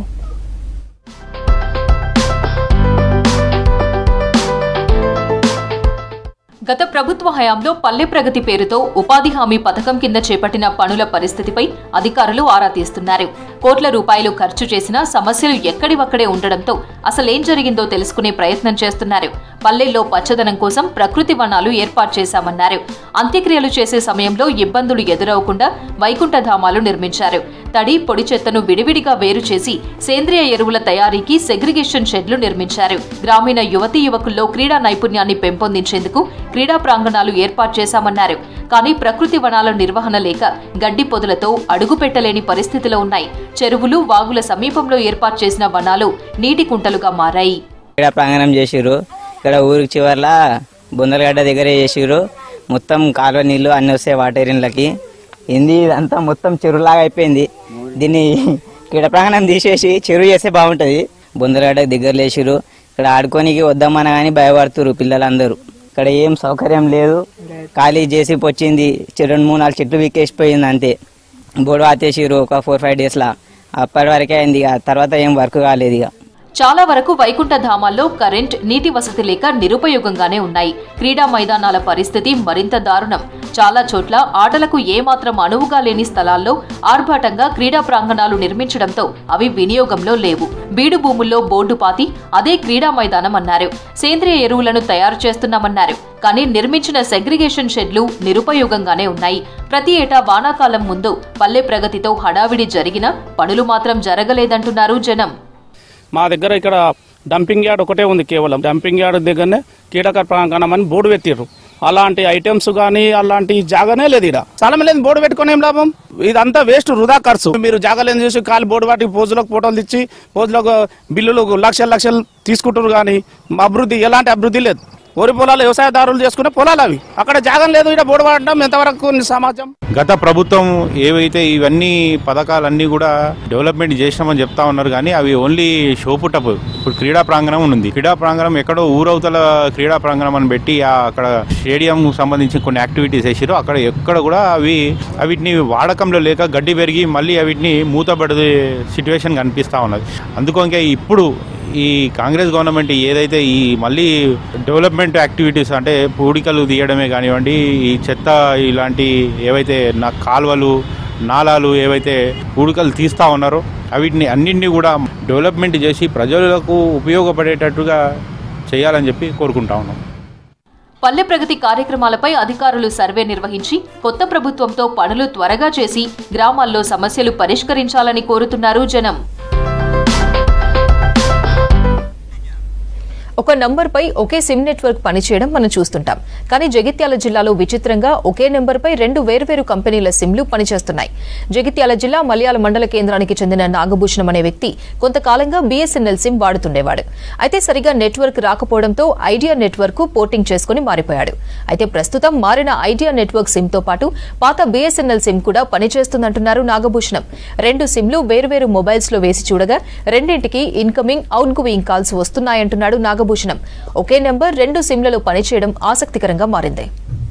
గత ప్రభుత్వ హయాంలో పల్లె ప్రగతి పేరుతో ఉపాధి హామీ పథకం కింద చేపట్టిన పనుల పరిస్థితిపై అధికారులు ఆరా తీస్తున్నారు కోట్ల రూపాయలు ఖర్చు చేసినా సమస్యలు ఎక్కడివక్కడే ఉండడంతో అసలేం జరిగిందో తెలుసుకునే ప్రయత్నం చేస్తున్నారు పల్లెల్లో పచ్చదనం కోసం ప్రకృతి వనాలు ఏర్పాటు చేశామన్నారు అంత్యక్రియలు చేసే సమయంలో ఇబ్బందులు ఎదురవకుండా వైకుంఠధామాలు నిర్మించారు తడి పొడి చెత్తను విడివిడిగా వేరు చేసి సేంద్రియ ఎరువుల తయారీకి సెగ్రిగేషన్ షెడ్లు నిర్మించారు గ్రామీణ యువతీ యువకుల్లో క్రీడా నైపుణ్యాన్ని పెంపొందించేందుకు క్రీడా ప్రాంగణాలు ఏర్పాటు చేశామన్నారు కానీ ప్రకృతి వనాల నిర్వహణ లేక గడ్డి పొదలతో అడుగు పెట్టలేని పరిస్థితిలో ఉన్నాయి చెరువులు వాగుల సమీపంలో ఏర్పాటు చేసిన వనాలు నీటి కుంటలుగా మారాయి ఇక్కడ ప్రాంగణం చేసిర్రు ఇక్కడ ఊరికి చివర్ల బొందలగడ్డ దగ్గర చేసిర్రు మొత్తం కాలువ నీళ్ళు అన్ని వస్తాయి వాటర్ ఇళ్ళకి ఏంది ఇదంతా మొత్తం చెరువులాగా అయిపోయింది దీన్ని క్రీడ ప్రాంగణం తీసేసి చెరువు చేస్తే బాగుంటుంది బొందలగడ్డ దగ్గర లేచిర్రు ఇక్కడ ఆడుకోనికి వద్దామని కానీ భయపడుతురు పిల్లలందరూ ఇక్కడ ఏం సౌకర్యం లేదు ఖాళీ చేసి వచ్చింది చె- రెండు మూడు నాలుగు చెట్లు విక్కేసిపోయింది అంతే బోర్డు ఆతేసిర్రు ఒక ఫోర్ ఫైవ్ డేస్లో అప్పటి వరకే అయింది ఇక తర్వాత ఏం వర్క్ కాలేదు ఇక చాలా వరకు వైకుంఠ ధామాల్లో కరెంట్ నీటి వసతి లేక నిరుపయోగంగానే ఉన్నాయి క్రీడా మైదానాల పరిస్థితి మరింత దారుణం చాలా చోట్ల ఆటలకు ఏమాత్రం అనువుగా లేని స్థలాల్లో ఆర్భాటంగా క్రీడా ప్రాంగణాలు నిర్మించడంతో అవి వినియోగంలో లేవు బీడు భూముల్లో బోర్డు పాతి అదే క్రీడా మైదానం అన్నారు సేంద్రియ ఎరువులను తయారు చేస్తున్నామన్నారు కానీ నిర్మించిన సెగ్రిగేషన్ షెడ్లు నిరుపయోగంగానే ఉన్నాయి ప్రతి ఏటా వానాకాలం ముందు పల్లె ప్రగతితో హడావిడి జరిగిన పనులు మాత్రం జరగలేదంటున్నారు జనం మా దగ్గర ఇక్కడ డంపింగ్ యార్డ్ ఒకటే ఉంది కేవలం డంపింగ్ యార్డ్ దగ్గరనే కీటక ప్రాంగణం అని బోర్డు పెట్టిర్రు అలాంటి ఐటమ్స్ కానీ అలాంటి జాగానే లేదు ఇక్కడ చాలా మంది బోర్డు పెట్టుకుని ఏం లాభం ఇదంతా వేస్ట్ వృధా ఖర్చు మీరు జాగాలేని చూసి కాలు బోర్డు వాటికి పోజులకు ఫోటోలు ఇచ్చి పోజులకు బిల్లులు లక్షలు లక్షలు తీసుకుంటారు కానీ అభివృద్ధి ఎలాంటి అభివృద్ధి లేదు వరి పొలాలు వ్యవసాయదారులు చేసుకునే పొలాలు అవి అక్కడ జాగం లేదు ఇక్కడ బోర్డు వాడడం ఎంతవరకు సమాజం గత ప్రభుత్వం ఏవైతే ఇవన్నీ పథకాలన్నీ కూడా డెవలప్మెంట్ చేసినామని చెప్తా ఉన్నారు కానీ అవి ఓన్లీ షోపుటప్ ఇప్పుడు క్రీడా ప్రాంగణం ఉంది క్రీడా ప్రాంగణం ఎక్కడో ఊరవతల క్రీడా ప్రాంగణం అని పెట్టి ఆ అక్కడ స్టేడియం సంబంధించిన కొన్ని యాక్టివిటీస్ వేసారు అక్కడ ఎక్కడ కూడా అవి వీటిని వాడకంలో లేక గడ్డి పెరిగి మళ్ళీ వీటిని మూతపడే సిచ్యువేషన్ కనిపిస్తా ఉన్నది అందుకో ఇంకా ఇప్పుడు ఈ కాంగ్రెస్ గవర్నమెంట్ ఏదైతే ఈ మళ్ళీ డెవలప్మెంట్ యాక్టివిటీస్ అంటే పూడికలు తీయడమే కానివ్వండి ఈ చెత్త ఇలాంటి ఏవైతే నా కాలువలు నాలాలు ఏవైతే పూడికలు తీస్తూ ఉన్నారో వీటిని అన్నింటినీ కూడా డెవలప్మెంట్ చేసి ప్రజలకు ఉపయోగపడేటట్టుగా చేయాలని చెప్పి కోరుకుంటా ఉన్నాం పల్లె ప్రగతి కార్యక్రమాలపై అధికారులు సర్వే నిర్వహించి కొత్త ప్రభుత్వంతో పనులు త్వరగా చేసి గ్రామాల్లో సమస్యలు పరిష్కరించాలని కోరుతున్నారు జనం ఒక నంబర్పై ఒకే సిమ్ నెట్వర్క్ పనిచేయడం మనం చూస్తుంటాం కానీ జగిత్యాల జిల్లాలో విచిత్రంగా ఒకే నెంబర్పై రెండు వేర్వేరు కంపెనీల సిమ్లు పనిచేస్తున్నాయి జగిత్యాల జిల్లా మలయాళ మండల కేంద్రానికి చెందిన నాగభూషణం అనే వ్యక్తి కొంతకాలంగా బీఎస్ఎన్ఎల్ సిమ్ వాడుతుండేవాడు అయితే సరిగా నెట్వర్క్ రాకపోవడంతో ఐడియా నెట్వర్క్ కు పోర్టింగ్ చేసుకుని మారిపోయాడు అయితే ప్రస్తుతం మారిన ఐడియా నెట్వర్క్ సిమ్ తో పాటు పాత బీఎస్ఎన్ఎల్ సిమ్ కూడా పనిచేస్తుందంటున్నారు నాగభూషణం రెండు సిమ్లు వేర్వేరు మొబైల్స్ లో వేసి చూడగా రెండింటికి ఇన్కమింగ్ అవుట్ గోయింగ్ కాల్స్ వస్తున్నాయంటున్నాడు నాగభూషణం ఒకే నెంబర్ రెండు సిమ్లలో పనిచేయడం ఆసక్తికరంగా మారింది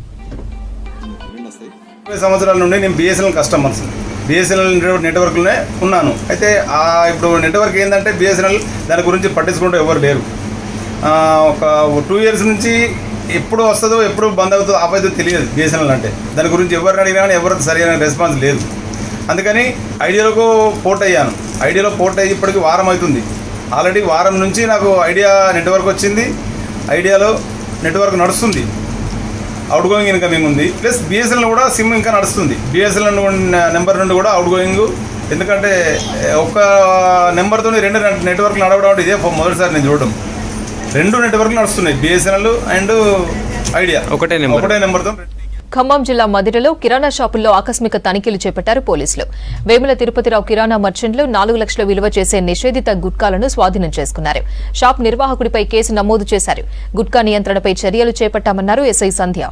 ముప్పై సంవత్సరాల నుండి నేను బిఎస్ఎన్ఎల్ కస్టమర్స్ బిఎస్ఎన్ఎల్ నెట్వర్క్లోనే ఉన్నాను అయితే ఆ ఇప్పుడు నెట్వర్క్ ఏంటంటే బిఎస్ఎన్ఎల్ దాని గురించి పట్టించుకుంటూ ఎవరు లేరు ఆ, ఒక టూ ఇయర్స్ నుంచి ఎప్పుడు వస్తుందో ఎప్పుడు బంద్ అవుతుందో ఆపైతే తెలియదు బిఎస్ఎన్ఎల్ అంటే దాని గురించి ఎవరిని అడిగినా కానీ ఎవరికి సరైన రెస్పాన్స్ లేదు అందుకని ఐడియాలకు పోర్ట్ అయ్యాను ఐడియాలో పోర్ట్ అయ్యి ఇప్పటికి వారం అవుతుంది ఆల్రెడీ వారం నుంచి నాకు ఐడియా నెట్వర్క్ వచ్చింది ఐడియాలో నెట్వర్క్ నడుస్తుంది అవుట్ గోయింగ్ ఇన్కమింగ్ ఉంది ప్లస్ బిఎస్ఎన్ఎల్ కూడా సిమ్ ఇంకా నడుస్తుంది బిఎస్ఎన్ఎల్ నెంబర్ నుండి కూడా అవుట్ గోయింగ్ ఎందుకంటే ఏ, ఒక్క నెంబర్తో రెండు నెట్వర్క్ నడవడం అంటే ఇదే మొదటిసారి నేను చూడడం రెండు నెట్వర్క్లు నడుస్తున్నాయి బిఎస్ఎన్ఎల్ అండ్ ఐడియా ఒకటే నెంబర్ ఒకటే నెంబర్తో ఖమ్మం జిల్లా మదిరలో కిరాణా షాపుల్లో ఆకస్మిక తనిఖీలు చేపట్టారు పోలీసులు వేముల తిరుపతిరావు కిరాణా మర్చెంట్లు నాలుగు లక్షల విలువ చేసే నిషేధిత గుట్కాలను స్వాధీనం చేసుకున్నారు షాప్ నిర్వాహకుడిపై కేసు నమోదు చేశారు గుట్కా నియంత్రణపై చర్యలు చేపట్టామన్నారు ఎస్ఐ సంధ్య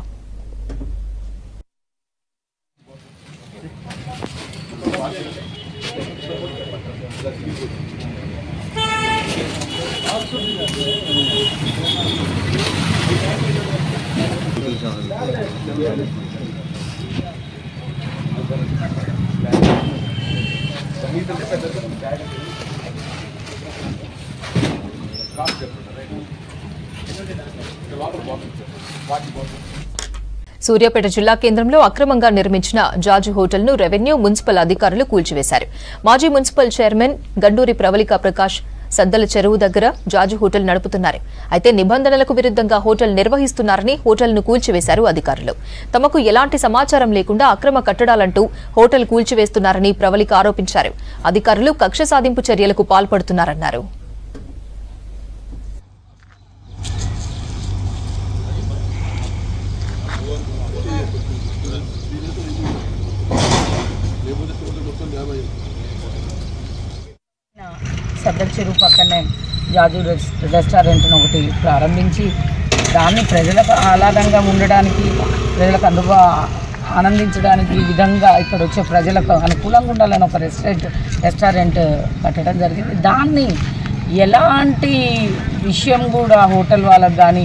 సూర్యాపేట జిల్లా కేంద్రంలో అక్రమంగా నిర్మించిన జాజు హోటల్ను రెవెన్యూ మున్సిపల్ అధికారులు కూల్చివేశారు మాజీ మున్సిపల్ చైర్మన్ గండూరి ప్రవళిక ప్రకాష్ సద్దల చెరువు దగ్గర జాజు హోటల్ నడుపుతున్నారు అయితే నిబంధనలకు విరుద్ధంగా హోటల్ నిర్వహిస్తున్నారని హోటల్ను కూల్చివేశారు అధికారులు తమకు ఎలాంటి సమాచారం లేకుండా అక్రమ కట్టడాలంటూ హోటల్ కూల్చివేస్తున్నారని ప్రవళిక ఆరోపించారు అధికారులు కక్ష సాధింపు చర్యలకు పాల్పడుతున్నారన్నారు సద్దర్ చెరువు పక్కనే జాజు రెస్- రెస్టారెంట్ను ఒకటి ప్రారంభించి దాన్ని ప్రజలకు ఆహ్లాదంగా ఉండడానికి ప్రజలకు అందుబా ఆనందించడానికి ఈ విధంగా ఇక్కడ వచ్చే ప్రజలకు అనుకూలంగా ఉండాలని ఒక రెస్టారెంట్ రెస్టారెంట్ కట్టడం జరిగింది దాన్ని ఎలాంటి విషయం కూడా హోటల్ వాళ్ళకి కానీ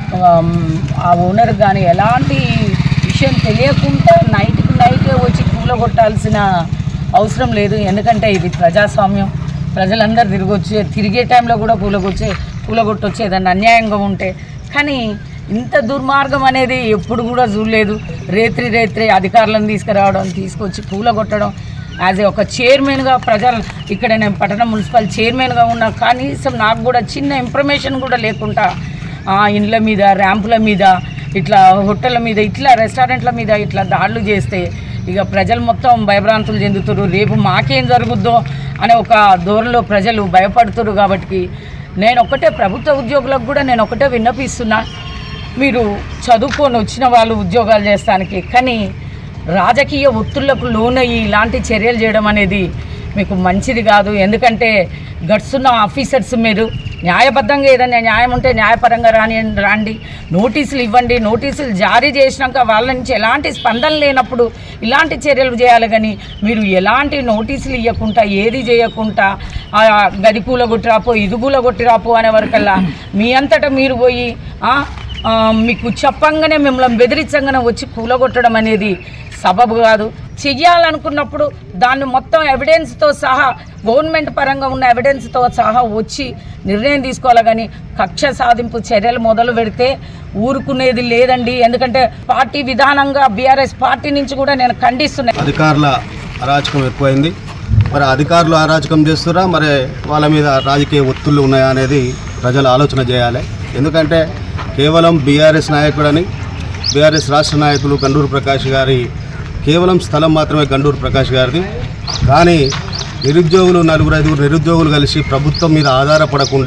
ఆ ఓనర్ కానీ ఎలాంటి విషయం తెలియకుండా నైట్కి నైటే వచ్చి కూలగొట్టాల్సిన అవసరం లేదు ఎందుకంటే ఇది ప్రజాస్వామ్యం ప్రజలందరూ తిరిగొచ్చే తిరిగే టైంలో కూడా కూలగొచ్చే కూలగొట్టొచ్చే ఏదన్నా అన్యాయంగా ఉంటే కానీ ఇంత దుర్మార్గం అనేది ఎప్పుడు కూడా చూడలేదు రేత్రి రేత్రి అధికారులను తీసుకురావడం తీసుకొచ్చి కూలగొట్టడం యాజ్ ఏ ఒక చైర్మన్గా ప్రజలు ఇక్కడ నేను పట్టణ మున్సిపల్ చైర్మన్గా ఉన్నా కనీసం నాకు కూడా చిన్న ఇన్ఫర్మేషన్ కూడా లేకుండా ఆ, ఇండ్ల మీద ర్యాంపుల మీద ఇట్లా హోటళ్ళ మీద ఇట్లా రెస్టారెంట్ల మీద ఇట్లా దాడులు చేస్తే ఇక ప్రజలు మొత్తం భయభ్రాంతులు చెందుతారు రేపు మాకేం జరుగుద్దో అనే ఒక ధోరణిలో ప్రజలు భయపడుతున్నారు కాబట్టి నేను ఒకటే ప్రభుత్వ ఉద్యోగులకు కూడా నేను ఒకటే విన్నపిస్తున్నా మీరు చదువుకొని వచ్చిన వాళ్ళు ఉద్యోగాలు చేస్తానికి కానీ రాజకీయ ఒత్తుళ్లకు లోనయ్యి ఇలాంటి చర్యలు చేయడం అనేది మీకు మంచిది కాదు ఎందుకంటే గడుస్తున్న ఆఫీసర్స్ మీరు న్యాయబద్ధంగా ఏదైనా న్యాయం ఉంటే న్యాయపరంగా రాని రాండి నోటీసులు ఇవ్వండి నోటీసులు జారీ చేసినాక వాళ్ళ నుంచి ఎలాంటి స్పందన లేనప్పుడు ఇలాంటి చర్యలు చేయాలి కానీ మీరు ఎలాంటి నోటీసులు ఇవ్వకుండా ఏది చేయకుండా ఆ గది కూలగొట్టిరాపో ఇది కూలగొట్టిరాపో అనే వరకల్లా మీ అంతటా మీరు పోయి ఆ, ఆ, మీకు చెప్పంగానే మిమ్మల్ని బెదిరించంగానే వచ్చి కూలగొట్టడం అనేది సబబు కాదు చెయ్యాలనుకున్నప్పుడు దాన్ని మొత్తం ఎవిడెన్స్తో సహా గవర్నమెంట్ పరంగా ఉన్న ఎవిడెన్స్తో సహా వచ్చి నిర్ణయం తీసుకోవాలి కానీ కక్ష సాధింపు చర్యలు మొదలు పెడితే ఊరుకునేది లేదండి ఎందుకంటే పార్టీ విధానంగా బీఆర్ఎస్ పార్టీ నుంచి కూడా నేను ఖండిస్తున్నాను అధికారుల అరాచకం ఎక్కువైంది మరి అధికారులు అరాచకం చేస్తురా మరి వాళ్ళ మీద రాజకీయ ఒత్తుళ్ళు ఉన్నాయా అనేది ప్రజలు ఆలోచన చేయాలి ఎందుకంటే కేవలం బీఆర్ఎస్ నాయకుడని బీఆర్ఎస్ రాష్ట్ర నాయకులు గండూరు ప్రకాష్ గారి కేవలం స్థలం మాత్రమే గండూరు ప్రకాష్ గారిది కానీ నిరుద్యోగులు నలుగురు ఐదుగురు నిరుద్యోగులు కలిసి ప్రభుత్వం మీద ఆధారపడకుండా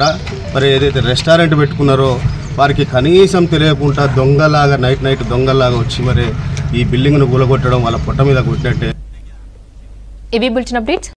మరి ఏదైతే రెస్టారెంట్ పెట్టుకున్నారో వారికి కనీసం తెలియకుండా దొంగలాగా నైట్ నైట్ దొంగలాగా వచ్చి మరి ఈ బిల్డింగ్ను కూలగొట్టడం వాళ్ళ పొట్ట మీద కొట్టినట్టే ఇవి బులెటిన్ అప్డేట్స్